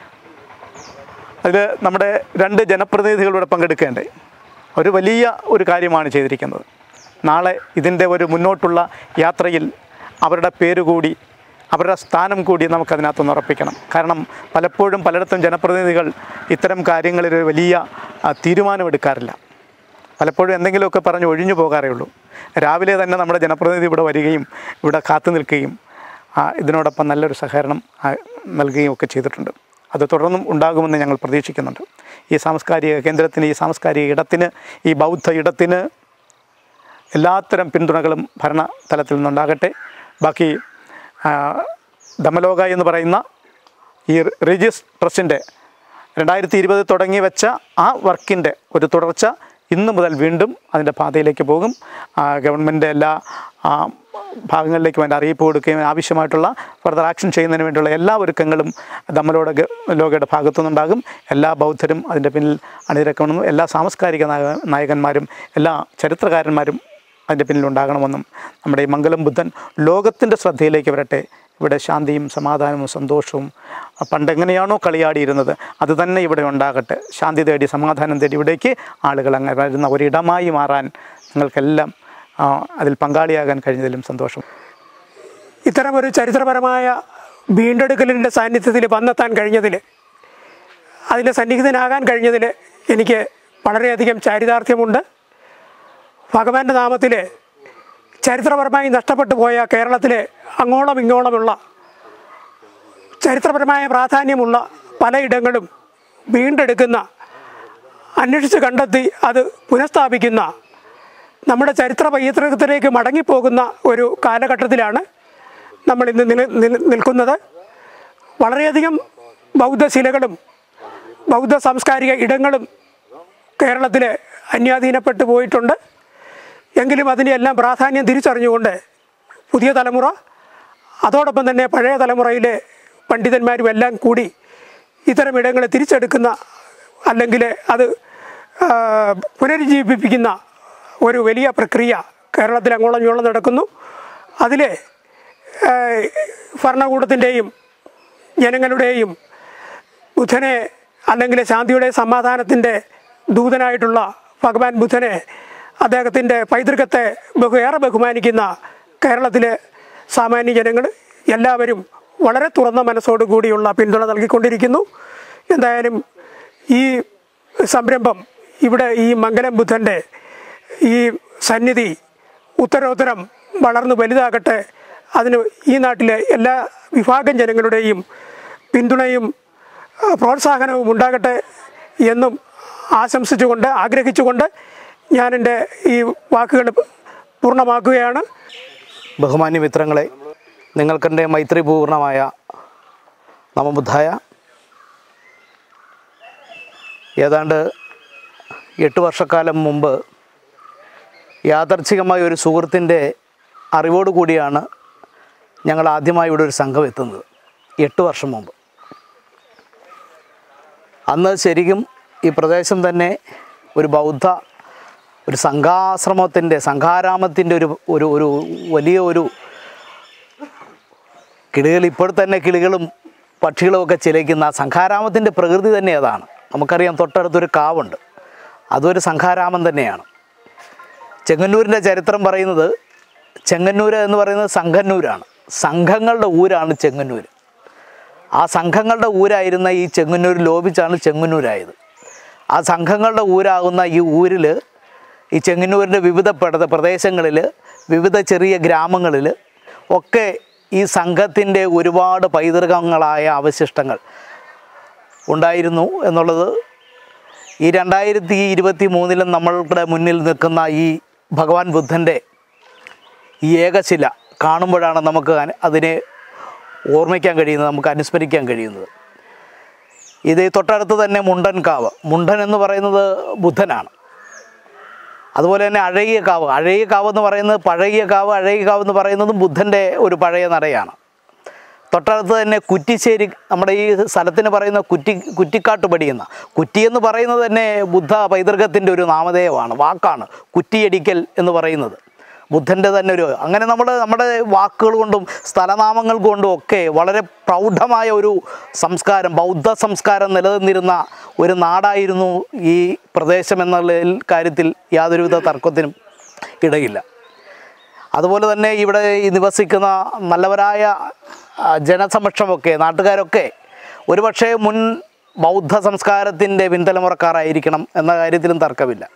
അതിൽ നമ്മുടെ രണ്ട് ജനപ്രതിനിധികളിവിടെ പങ്കെടുക്കേണ്ടേ ഒരു വലിയ ഒരു കാര്യമാണ് ചെയ്തിരിക്കുന്നത് നാളെ ഇതിൻ്റെ ഒരു മുന്നോട്ടുള്ള യാത്രയിൽ അവരുടെ പേര് കൂടി അവരുടെ സ്ഥാനം കൂടി നമുക്കതിനകത്തൊന്ന് ഉറപ്പിക്കണം കാരണം പലപ്പോഴും പലയിടത്തും ജനപ്രതിനിധികൾ ഇത്തരം കാര്യങ്ങളിൽ ഒരു വലിയ ആ, തീരുമാനമെടുക്കാറില്ല പലപ്പോഴും എന്തെങ്കിലുമൊക്കെ പറഞ്ഞ് ഒഴിഞ്ഞു പോകാറേ ഉള്ളൂ രാവിലെ തന്നെ നമ്മുടെ ജനപ്രതിനിധി ഇവിടെ വരികയും ഇവിടെ കാത്തു നിൽക്കുകയും ആ, ഇതിനോടൊപ്പം നല്ലൊരു സഹകരണം ആ, നൽകുകയും ഒക്കെ ചെയ്തിട്ടുണ്ട് അത് തുടർന്നും ഉണ്ടാകുമെന്ന് ഞങ്ങൾ പ്രതീക്ഷിക്കുന്നുണ്ട് ഈ സാംസ്കാരിക കേന്ദ്രത്തിന് ഈ സാംസ്കാരിക ഇടത്തിന് ഈ ബൗദ്ധ ഇടത്തിന് എല്ലാത്തരം പിന്തുണകളും ഭരണ തലത്തിൽ നിന്നുണ്ടാകട്ടെ ബാക്കി ആ, ദമലോക എന്ന് പറയുന്ന ഈ റിലീജിയസ് ട്രസ്റ്റിൻ്റെ രണ്ടായിരത്തി ഇരുപത് തുടങ്ങി വെച്ച ആ വർക്കിൻ്റെ ഒരു തുടർച്ച ഇന്ന് മുതൽ വീണ്ടും അതിൻ്റെ പാതയിലേക്ക് പോകും ഗവൺമെൻറ് എല്ലാ ആ, ഭാഗങ്ങളിലേക്കും അതിൻ്റെ അറിയിപ്പ് കൊടുക്കുകയും ആവശ്യമായിട്ടുള്ള ഫർദർ ആക്ഷൻ ചെയ്യുന്നതിന് വേണ്ടിയുള്ള എല്ലാ ഒരുക്കങ്ങളും ദമ്മലോടെ ഗ- ലോകയുടെ ഭാഗത്തു നിന്നുണ്ടാകും എല്ലാ ബൗദ്ധരും അതിൻ്റെ പിന്നിൽ അണിനിരക്കണമെന്നും എല്ലാ സാംസ്കാരിക നായ- നായകന്മാരും എല്ലാ ചരിത്രകാരന്മാരും അതിൻ്റെ പിന്നിലുണ്ടാകണമെന്നും നമ്മുടെ ഈ മംഗലം ബുദ്ധൻ ലോകത്തിൻ്റെ ശ്രദ്ധയിലേക്ക് വരട്ടെ ഇവിടെ ശാന്തിയും സമാധാനവും സന്തോഷവും പണ്ടെങ്ങനെയാണോ കളിയാടിയിരുന്നത് അത് തന്നെ ഇവിടെ ഉണ്ടാകട്ടെ ശാന്തി തേടി സമാധാനം തേടി ഇവിടേക്ക് ആളുകൾ അങ്ങനെ വരുന്ന ഒരിടമായി മാറാൻ നിങ്ങൾക്കെല്ലാം ആ, അതിൽ പങ്കാളിയാകാൻ കഴിഞ്ഞതിലും സന്തോഷം ഇത്തരമൊരു ചരിത്രപരമായ വീണ്ടെടുക്കലിൻ്റെ സാന്നിധ്യത്തിൽ വന്നെത്താൻ കഴിഞ്ഞതിൽ അതിൻ്റെ സന്നിഹിതനാകാൻ കഴിഞ്ഞതിൽ എനിക്ക് വളരെയധികം ചാരിതാർത്ഥ്യമുണ്ട് ഭഗവാന്റെ നാമത്തിൽ ചരിത്രപരമായി നഷ്ടപ്പെട്ടു പോയ കേരളത്തിലെ അങ്ങോളം ഇങ്ങോളമുള്ള ചരിത്രപരമായ പ്രാധാന്യമുള്ള പലയിടങ്ങളും വീണ്ടെടുക്കുന്ന അന്വേഷിച്ച് കണ്ടെത്തി അത് പുനഃസ്ഥാപിക്കുന്ന നമ്മുടെ ചരിത്ര പൈതൃകത്തിലേക്ക് മടങ്ങിപ്പോകുന്ന ഒരു കാലഘട്ടത്തിലാണ് നമ്മൾ ഇന്ന് നില നിൽ- നിൽക്കുന്നത് വളരെയധികം ബൗദ്ധശിലകളും ബൗദ്ധ സാംസ്കാരിക ഇടങ്ങളും കേരളത്തിൽ അന്യാധീനപ്പെട്ടു പോയിട്ടുണ്ട് എങ്കിലും അതിൻ്റെ എല്ലാം പ്രാധാന്യം തിരിച്ചറിഞ്ഞുകൊണ്ട് പുതിയ തലമുറ അതോടൊപ്പം തന്നെ പഴയ തലമുറയിലെ പണ്ഡിതന്മാരും എല്ലാം കൂടി ഇത്തരം ഇടങ്ങളെ തിരിച്ചെടുക്കുന്ന അല്ലെങ്കിൽ അത് ആ, പുനരുജ്ജീവിപ്പിക്കുന്ന ഒരു വലിയ പ്രക്രിയ കേരളത്തിൽ അങ്ങോളം ഇങ്ങോളം നടക്കുന്നു അതിൽ ഭരണകൂടത്തിൻ്റെയും ജനങ്ങളുടെയും ബുദ്ധനെ അല്ലെങ്കിൽ ശാന്തിയുടെ സമാധാനത്തിൻ്റെ ദൂതനായിട്ടുള്ള ഭഗവാൻ ബുദ്ധനെ അദ്ദേഹത്തിൻ്റെ പൈതൃകത്തെ ബഹു ഏറെ ബഹുമാനിക്കുന്ന കേരളത്തിലെ സാമാന്യ ജനങ്ങൾ എല്ലാവരും വളരെ തുറന്ന മനസ്സോടു കൂടിയുള്ള പിന്തുണ നൽകിക്കൊണ്ടിരിക്കുന്നു എന്തായാലും ഈ സംരംഭം ഇവിടെ ഈ മംഗലം ബുദ്ധൻ്റെ ഈ സന്നിധി ഉത്തരോത്തരം വളർന്നു വലുതാകട്ടെ അതിന് ഈ നാട്ടിലെ എല്ലാ വിഭാഗം ജനങ്ങളുടെയും പിന്തുണയും ആ, പ്രോത്സാഹനവും ഉണ്ടാകട്ടെ എന്നും ആശംസിച്ചുകൊണ്ട് ആഗ്രഹിച്ചുകൊണ്ട് ഞാൻ എൻ്റെ ഈ വാക്കുകൾ പൂർണ്ണമാക്കുകയാണ് ബഹുമാന്യ മിത്രങ്ങളെ നിങ്ങൾക്കെൻ്റെ മൈത്രിപൂർണമായ നമബുദ്ധായ ഏതാണ്ട് എട്ട് വർഷക്കാലം മുമ്പ് യാദർച്ഛികമായ ഒരു സുഹൃത്തിൻ്റെ അറിവോട് കൂടിയാണ് ഞങ്ങൾ ആദ്യമായി ഇവിടെ ഒരു സംഘം എത്തുന്നത് എട്ട് വർഷം മുമ്പ് അന്ന് ശരിക്കും ഈ പ്രദേശം തന്നെ ഒരു ബൗദ്ധ ഒരു സംഘാശ്രമത്തിൻ്റെ സംഘാരാമത്തിൻ്റെ ഒരു ഒരു ഒരു വലിയ ഒരു കിളികൾ ഇപ്പോൾ തന്നെ കിളികളും പക്ഷികളും ഒക്കെ ചിലയ്ക്കുന്ന ആ സംഘാരാമത്തിൻ്റെ പ്രകൃതി തന്നെ അതാണ് നമുക്കറിയാം തൊട്ടടുത്തൊരു കാവുണ്ട് അതൊരു സംഘാരാമം തന്നെയാണ് ചെങ്ങന്നൂരിൻ്റെ ചരിത്രം പറയുന്നത് ചെങ്ങന്നൂർ എന്ന് പറയുന്നത് സംഘന്നൂരാണ് സംഘങ്ങളുടെ ഊരാണ് ചെങ്ങന്നൂർ ആ സംഘങ്ങളുടെ ഊരായിരുന്ന ഈ ചെങ്ങന്നൂർ ലോപിച്ചാണ് ചെങ്ങന്നൂരായത് ആ സംഘങ്ങളുടെ ഊരാകുന്ന ഈ ഊരിൽ ഈ ചെങ്ങന്നൂരിൻ്റെ വിവിധ പ്രദ- പ്രദേശങ്ങളിൽ വിവിധ ചെറിയ ഗ്രാമങ്ങളിൽ ഒക്കെ ഈ സംഘത്തിൻ്റെ ഒരുപാട് പൈതൃകങ്ങളായ അവശിഷ്ടങ്ങൾ ഉണ്ടായിരുന്നു എന്നുള്ളത് ഈ രണ്ടായിരത്തി ഇരുപത്തി മൂന്നിലും നമ്മളുടെ മുന്നിൽ നിൽക്കുന്ന ഈ ഭഗവാൻ ബുദ്ധൻ്റെ ഈ ഏകശില കാണുമ്പോഴാണ് നമുക്ക് അന- അതിനെ ഓർമ്മിക്കാൻ കഴിയുന്നത് നമുക്ക് അനുസ്മരിക്കാൻ കഴിയുന്നത് ഇത് തൊട്ടടുത്ത് തന്നെ മുണ്ടൻ കാവ് മുണ്ടൻ എന്ന് പറയുന്നത് ബുദ്ധനാണ് അതുപോലെ തന്നെ അഴകിയ കാവ് അഴകിയ കാവ് എന്ന് പറയുന്നത് പഴകിയ കാവ് അഴകിയ കാവ് എന്ന് പറയുന്നതും ബുദ്ധൻ്റെ ഒരു പഴയ നടയാണ് തൊട്ടടുത്ത് തന്നെ കുറ്റിശ്ശേരി നമ്മുടെ ഈ സ്ഥലത്തിന് പറയുന്ന കുറ്റി കുറ്റിക്കാട്ട് പടിയുന്ന കുറ്റി എന്ന് പറയുന്നത് തന്നെ ബുദ്ധ പൈതൃകത്തിൻ്റെ ഒരു നാമധേയമാണ് വാക്കാണ് കുറ്റിയടിക്കൽ എന്ന് പറയുന്നത് ബുദ്ധൻ്റെ തന്നെ ഒരു അങ്ങനെ നമ്മൾ നമ്മുടെ വാക്കുകൾ കൊണ്ടും സ്ഥലനാമങ്ങൾ കൊണ്ടും ഒക്കെ വളരെ പ്രൗഢമായ ഒരു സംസ്കാരം ബൗദ്ധ സംസ്കാരം നിലനിന്നിരുന്ന ഒരു നാടായിരുന്നു ഈ പ്രദേശം എന്നുള്ള കാര്യത്തിൽ യാതൊരുവിധ തർക്കത്തിനും ഇടയില്ല അതുപോലെ തന്നെ ഇവിടെ ഈ നിവസിക്കുന്ന നല്ലവരായ ആ, ജനസമക്ഷമൊക്കെ നാട്ടുകാരൊക്കെ ഒരുപക്ഷെ മുൻ ബൗദ്ധ സംസ്കാരത്തിൻ്റെ പിൻതലമുറക്കാരായിരിക്കണം എന്ന കാര്യത്തിലും തർക്കമില്ല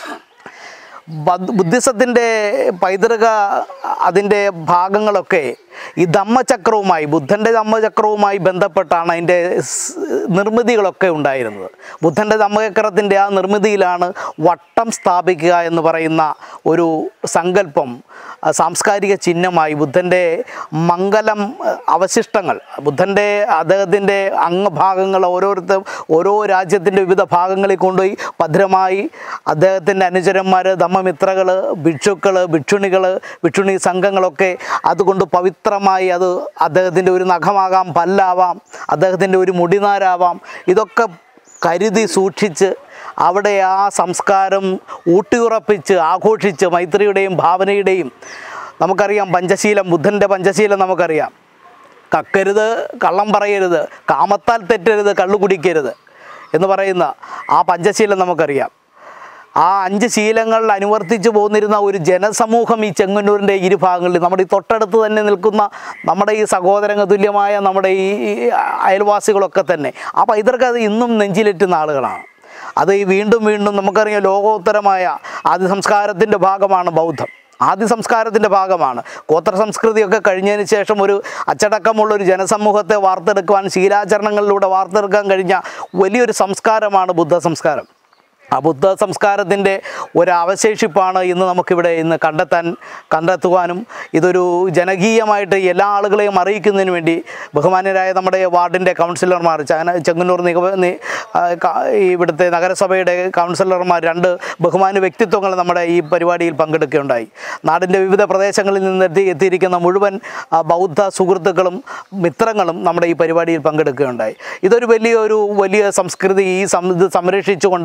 ബദ്- ബുദ്ധിസത്തിൻ്റെ പൈതൃക അതിൻ്റെ ഭാഗങ്ങളൊക്കെ ഈ ധമ്മചക്രവുമായി ബുദ്ധൻ്റെ ധമ്മചക്രവുമായി ബന്ധപ്പെട്ടാണ് അതിൻ്റെ സ് നിർമ്മിതികളൊക്കെ ഉണ്ടായിരുന്നത് ബുദ്ധൻ്റെ ധമ്മചക്രത്തിൻ്റെ ആ നിർമ്മിതിയിലാണ് വട്ടം സ്ഥാപിക്കുക എന്ന് പറയുന്ന ഒരു സങ്കല്പം ആ, സാംസ്കാരിക ചിഹ്നമായി ബുദ്ധൻ്റെ മംഗലം അഹ്, അവശിഷ്ടങ്ങൾ ബുദ്ധൻ്റെ അദ്ദേഹത്തിൻ്റെ അംഗഭാഗങ്ങൾ ഓരോരുത്തർ ഓരോ രാജ്യത്തിൻ്റെ വിവിധ ഭാഗങ്ങളിൽ കൊണ്ടുപോയി ഭദ്രമായി അദ്ദേഹത്തിൻ്റെ അനുചരന്മാർ ധമ്മമിത്രകൾ ഭിക്ഷുക്കൾ ഭിക്ഷുണികൾ ഭിക്ഷുണി സംഘങ്ങളൊക്കെ അതുകൊണ്ട് പവിത്രമായി അത് അദ്ദേഹത്തിൻ്റെ ഒരു നഖമാകാം പല്ലാവാം അദ്ദേഹത്തിൻ്റെ ഒരു മുടിനാരാവാം ഇതൊക്കെ കരുതി സൂക്ഷിച്ച് അവിടെ ആ സംസ്കാരം ഊട്ടിയുറപ്പിച്ച് ആഘോഷിച്ച് മൈത്രിയുടെയും ഭാവനയുടെയും നമുക്കറിയാം പഞ്ചശീലം ബുദ്ധൻ്റെ പഞ്ചശീലം നമുക്കറിയാം കക്കരുത് കള്ളം പറയരുത് കാമത്താൽ തെറ്റരുത് കള്ളു കുടിക്കരുത് എന്ന് പറയുന്ന ആ പഞ്ചശീലം നമുക്കറിയാം ആ അഞ്ച് ശീലങ്ങളിൽ അനുവർത്തിച്ച് പോന്നിരുന്ന ഒരു ജനസമൂഹം ഈ ചെങ്ങന്നൂരിൻ്റെ ഇരുഭാഗങ്ങളിൽ നമ്മുടെ ഈ തൊട്ടടുത്ത് തന്നെ നിൽക്കുന്ന നമ്മുടെ ഈ സഹോദരങ്ങ തുല്യമായ നമ്മുടെ ഈ ഈ അയൽവാസികളൊക്കെ തന്നെ ആ പൈതൃകം ഇന്നും നെഞ്ചിലെറ്റുന്ന ആളുകളാണ് അത് ഈ വീണ്ടും വീണ്ടും നമുക്കറിയാം ലോകോത്തരമായ ആദ്യ സംസ്കാരത്തിൻ്റെ ഭാഗമാണ് ബൗദ്ധം ആദ്യ സംസ്കാരത്തിൻ്റെ ഭാഗമാണ് ഗോത്ര സംസ്കൃതിയൊക്കെ കഴിഞ്ഞതിന് ശേഷം ഒരു അച്ചടക്കമുള്ള ഒരു ജനസമൂഹത്തെ വാർത്തെടുക്കുവാൻ ശീലാചരണങ്ങളിലൂടെ വാർത്തെടുക്കാൻ കഴിഞ്ഞ വലിയൊരു സംസ്കാരമാണ് ബുദ്ധ സംസ്കാരം ആ ബുദ്ധ സംസ്കാരത്തിൻ്റെ ഒരു അവശേഷിപ്പാണ് ഇന്ന് നമുക്കിവിടെ ഇന്ന് കണ്ടെത്താൻ കണ്ടെത്തുവാനും ഇതൊരു ജനകീയമായിട്ട് എല്ലാ ആളുകളെയും അറിയിക്കുന്നതിന് വേണ്ടി ബഹുമാന്യരായ നമ്മുടെ വാർഡിൻ്റെ കൗൺസിലർമാർ ചങ്ങന ചെങ്ങന്നൂർ നിഗമ നി- ആ, ക- ഈ ഇവിടുത്തെ നഗരസഭയുടെ കൗൺസിലർമാർ രണ്ട് ബഹുമാന്യ വ്യക്തിത്വങ്ങൾ നമ്മുടെ ഈ പരിപാടിയിൽ പങ്കെടുക്കുകയുണ്ടായി നാടിൻ്റെ വിവിധ പ്രദേശങ്ങളിൽ നിന്ന് എത്തി എത്തിയിരിക്കുന്ന മുഴുവൻ ആ, ബൗദ്ധ സുഹൃത്തുക്കളും മിത്രങ്ങളും നമ്മുടെ ഈ പരിപാടിയിൽ പങ്കെടുക്കുകയുണ്ടായി ഇതൊരു വലിയൊരു വലിയ സംസ്കൃതി ഈ സം ഇത് സംരക്ഷിച്ചുകൊണ്ട്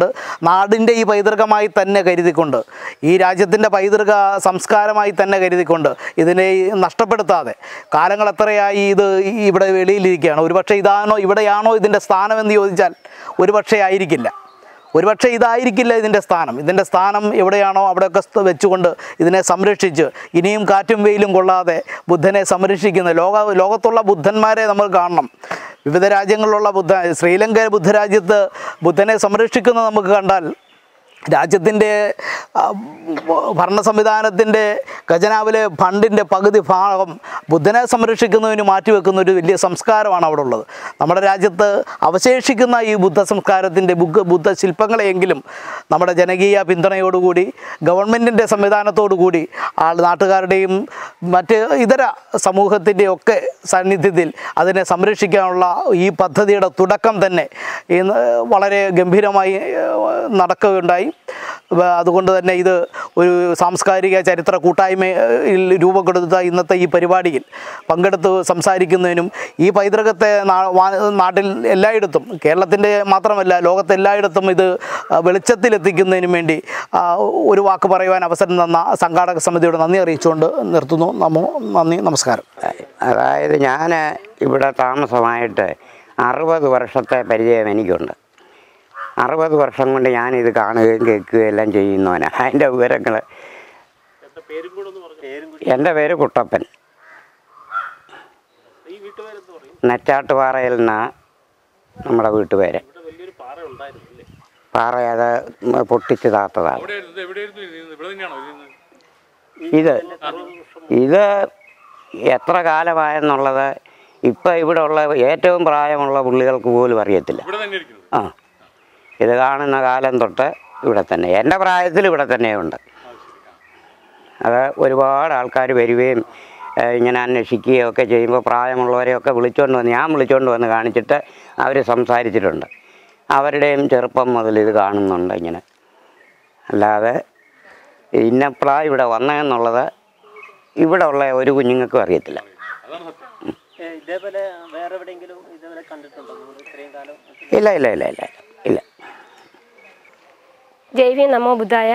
നാടിൻ്റെ ഈ പൈതൃകമായി തന്നെ കരുതിക്കൊണ്ട് ഈ രാജ്യത്തിൻ്റെ പൈതൃക സംസ്കാരമായി തന്നെ കരുതിക്കൊണ്ട് ഇതിനെ നഷ്ടപ്പെടുത്താതെ കാലങ്ങൾ എത്രയായി ഇത് ഇവിടെ വെളിയിലിരിക്കുകയാണ് ഒരുപക്ഷെ ഇതാണോ ഇവിടെയാണോ ഇതിൻ്റെ സ്ഥാനമെന്ന് ചോദിച്ചാൽ ഒരുപക്ഷെ ആയിരിക്കില്ല ഒരുപക്ഷെ ഇതായിരിക്കില്ല ഇതിൻ്റെ സ്ഥാനം ഇതിൻ്റെ സ്ഥാനം എവിടെയാണോ അവിടെയൊക്കെ സ്ഥ- വെച്ചുകൊണ്ട് ഇതിനെ സംരക്ഷിച്ച് ഇനിയും കാറ്റും വെയിലും കൊള്ളാതെ ബുദ്ധനെ സംരക്ഷിക്കുന്ന ലോക ലോകത്തുള്ള ബുദ്ധന്മാരെ നമ്മൾ കാണണം വിവിധ രാജ്യങ്ങളിലുള്ള ബുദ്ധ ശ്രീലങ്ക ബുദ്ധരാജ്യത്ത് ബുദ്ധനെ സംരക്ഷിക്കുന്നത് നമുക്ക് കണ്ടാൽ രാജ്യത്തിൻ്റെ ആ, ഭരണ സംവിധാനത്തിൻ്റെ ഖജനാവിലെ ഫണ്ടിൻ്റെ പകുതി ഭാഗം ബുദ്ധനെ സംരക്ഷിക്കുന്നതിന് മാറ്റിവെക്കുന്ന ഒരു വലിയ സംസ്കാരമാണ് അവിടെ ഉള്ളത് നമ്മുടെ രാജ്യത്ത് അവശേഷിക്കുന്ന ഈ ബുദ്ധ സംസ്കാരത്തിൻ്റെ ബുദ്ധ ബുദ്ധ ശില്പങ്ങളെയെങ്കിലും നമ്മുടെ ജനകീയ പിന്തുണയോടുകൂടി ഗവൺമെൻറ്റിൻ്റെ സംവിധാനത്തോടുകൂടി ആൾ നാട്ടുകാരുടെയും മറ്റ് ഇതര സമൂഹത്തിൻ്റെ ഒക്കെ സാന്നിധ്യത്തിൽ അതിനെ സംരക്ഷിക്കാനുള്ള ഈ പദ്ധതിയുടെ തുടക്കം തന്നെ ഇന്ന് വളരെ ഗംഭീരമായി ഏഹ്, നടക്കുകയുണ്ടായി വ- അതുകൊണ്ട് തന്നെ ഇത് ഒരു സാംസ്കാരിക ചരിത്ര കൂട്ടായ്മയിൽ രൂപം കൊടുത്ത ഇന്നത്തെ ഈ പരിപാടിയിൽ പങ്കെടുത്ത് സംസാരിക്കുന്നതിനും ഈ പൈതൃകത്തെ നാ- വാ- നാട്ടിൽ എല്ലായിടത്തും കേരളത്തിൻ്റെ മാത്രമല്ല ലോകത്തെ എല്ലായിടത്തും ഇത് ആ, വെളിച്ചത്തിലെത്തിക്കുന്നതിനും വേണ്ടി ആ, ഒരു വാക്ക് പറയുവാൻ അവസരം തന്ന സംഘാടക സമിതിയോട് നന്ദി അറിയിച്ചുകൊണ്ട് നിർത്തുന്നു നമോ നന്ദി നമസ്കാരം അതായത് ഞാൻ ഇവിടെ താമസമായിട്ട് അറുപത് വർഷത്തെ പരിചയം എനിക്കുണ്ട് അറുപത് വർഷം കൊണ്ട് ഞാനിത് കാണുകയും കേൾക്കുകയും എല്ലാം ചെയ്യുന്നവനാണ് അതിൻ്റെ വിവരങ്ങൾ എൻ്റെ പേര് കുട്ടപ്പൻ നെറ്റാട്ടുപാറയിൽ നിന്നാ നമ്മുടെ വീട്ടുപേര് പാറ അത് പൊട്ടിച്ച് താത്തതാണ് ഇത് ഇത് എത്ര കാലമായെന്നുള്ളത് ഇപ്പം ഇവിടെ ഉള്ള ഏറ്റവും പ്രായമുള്ള പുള്ളികൾക്ക് പോലും അറിയത്തില്ല ആ ഇത് കാണുന്ന കാലം തൊട്ട് ഇവിടെ തന്നെ എൻ്റെ പ്രായത്തിൽ ഇവിടെ തന്നെയുണ്ട് അത് ഒരുപാട് ആൾക്കാർ വരികയും ഏഹ്, ഇങ്ങനെ അന്വേഷിക്കുകയും ഒക്കെ ചെയ്യുമ്പോൾ പ്രായമുള്ളവരെയൊക്കെ വിളിച്ചുകൊണ്ട് വന്ന് ഞാൻ വിളിച്ചുകൊണ്ട് വന്ന് കാണിച്ചിട്ട് അവർ സംസാരിച്ചിട്ടുണ്ട് അവരുടെയും ചെറുപ്പം മുതൽ ഇത് കാണുന്നുണ്ട് ഇങ്ങനെ അല്ലാതെ ഇന്നപ്പോഴാ ഇവിടെ വന്നതെന്നുള്ളത് ഇവിടെ ഉള്ള ഒരു കുഞ്ഞുങ്ങൾക്കും അറിയത്തില്ല ഇതേപോലെ വേറെ എവിടെയെങ്കിലും ഇതേപോലെ കണ്ടിട്ടുണ്ടോ നിങ്ങൾ ഇത്രയും കാലം ഇല്ല ഇല്ല ഇല്ല ഇല്ല ഇല്ല ജൈവി നമോ ബുദ്ധായ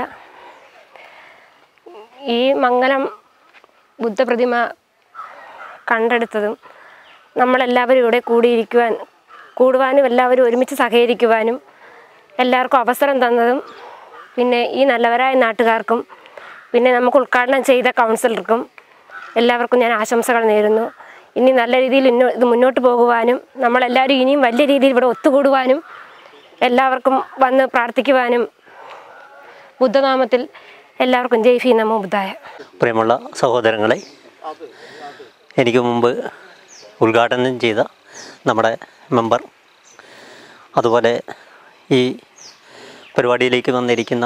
ഈ മംഗലം ബുദ്ധപ്രതിമ കണ്ടെടുത്തതും നമ്മളെല്ലാവരും ഇവിടെ കൂടിയിരിക്കുവാൻ കൂടുവാനും എല്ലാവരും ഒരുമിച്ച് സഹകരിക്കുവാനും എല്ലാവർക്കും അവസരം തന്നതും പിന്നെ ഈ നല്ലവരായ നാട്ടുകാർക്കും പിന്നെ നമുക്ക് ഉദ്ഘാടനം ചെയ്ത കൗൺസിലർക്കും എല്ലാവർക്കും ഞാൻ ആശംസകൾ നേരുന്നു ഇനി നല്ല രീതിയിൽ ഇന്നോ ഇത് മുന്നോട്ട് പോകുവാനും നമ്മളെല്ലാവരും ഇനിയും വലിയ രീതിയിൽ ഇവിടെ ഒത്തുകൂടുവാനും എല്ലാവർക്കും വന്ന് പ്രാർത്ഥിക്കുവാനും ബുദ്ധനാമത്തിൽ എല്ലാവർക്കും ജയ് ഫി നമോ ബുദ്ധായ പ്രിയമുള്ള സഹോദരങ്ങളെ എനിക്ക് മുമ്പ് ഉദ്ഘാടനം ചെയ്ത നമ്മുടെ മെമ്പർ അതുപോലെ ഈ പരിപാടിയിലേക്ക് വന്നിരിക്കുന്ന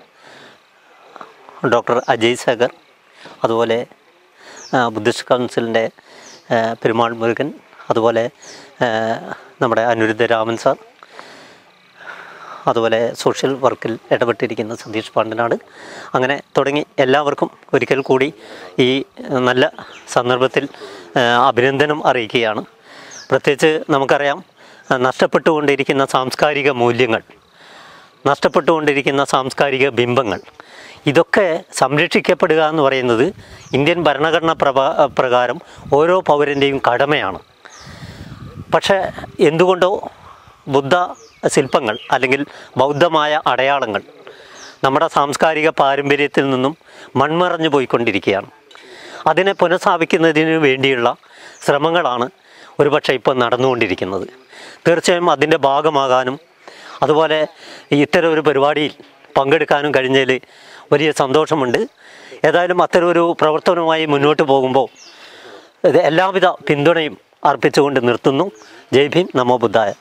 ഡോക്ടർ അജയ് സാഗർ അതുപോലെ ആ, ബുദ്ധിസ്റ്റ് കൗൺസിലിൻ്റെ ആ, പെരുമാൾ മുരുകൻ അതുപോലെ ആ, നമ്മുടെ അനിരുദ്ധ രാമൻ സാർ അതുപോലെ സോഷ്യൽ വർക്കിൽ ഇടപെട്ടിരിക്കുന്ന സതീഷ് പാണ്ഡനാട് അങ്ങനെ തുടങ്ങി എല്ലാവർക്കും ഒരിക്കൽ കൂടി ഈ നല്ല സന്ദർഭത്തിൽ ആ, അഭിനന്ദനം അറിയിക്കുകയാണ് പ്രത്യേകിച്ച് നമുക്കറിയാം ആ, നഷ്ടപ്പെട്ടുകൊണ്ടിരിക്കുന്ന സാംസ്കാരിക മൂല്യങ്ങൾ നഷ്ടപ്പെട്ടുകൊണ്ടിരിക്കുന്ന സാംസ്കാരിക ബിംബങ്ങൾ ഇതൊക്കെ സംരക്ഷിക്കപ്പെടുക എന്ന് പറയുന്നത് ഇന്ത്യൻ ഭരണഘടന പ്രഭാ പ്രകാരം ഓരോ പൗരൻ്റെയും കടമയാണ് പക്ഷേ എന്തുകൊണ്ടോ ബുദ്ധ ശില്പങ്ങൾ അല്ലെങ്കിൽ ബൗദ്ധമായ അടയാളങ്ങൾ നമ്മുടെ സാംസ്കാരിക പാരമ്പര്യത്തിൽ നിന്നും മൺമറഞ്ഞു പോയിക്കൊണ്ടിരിക്കുകയാണ് അതിനെ പുനഃസ്ഥാപിക്കുന്നതിന് വേണ്ടിയുള്ള ശ്രമങ്ങളാണ് ഒരുപക്ഷെ ഇപ്പോൾ നടന്നുകൊണ്ടിരിക്കുന്നത് തീർച്ചയായും അതിൻ്റെ ഭാഗമാകാനും അതുപോലെ ഇത്തരം ഒരു പരിപാടിയിൽ പങ്കെടുക്കാനും കഴിഞ്ഞതിൽ വലിയ സന്തോഷമുണ്ട് ഏതായാലും അത്തരം ഒരു പ്രവർത്തനവുമായി മുന്നോട്ട് പോകുമ്പോൾ ഇത് എല്ലാവിധ പിന്തുണയും അർപ്പിച്ചുകൊണ്ട് നിർത്തുന്നു ജയ് ഭീം നമോ ബുദ്ധായ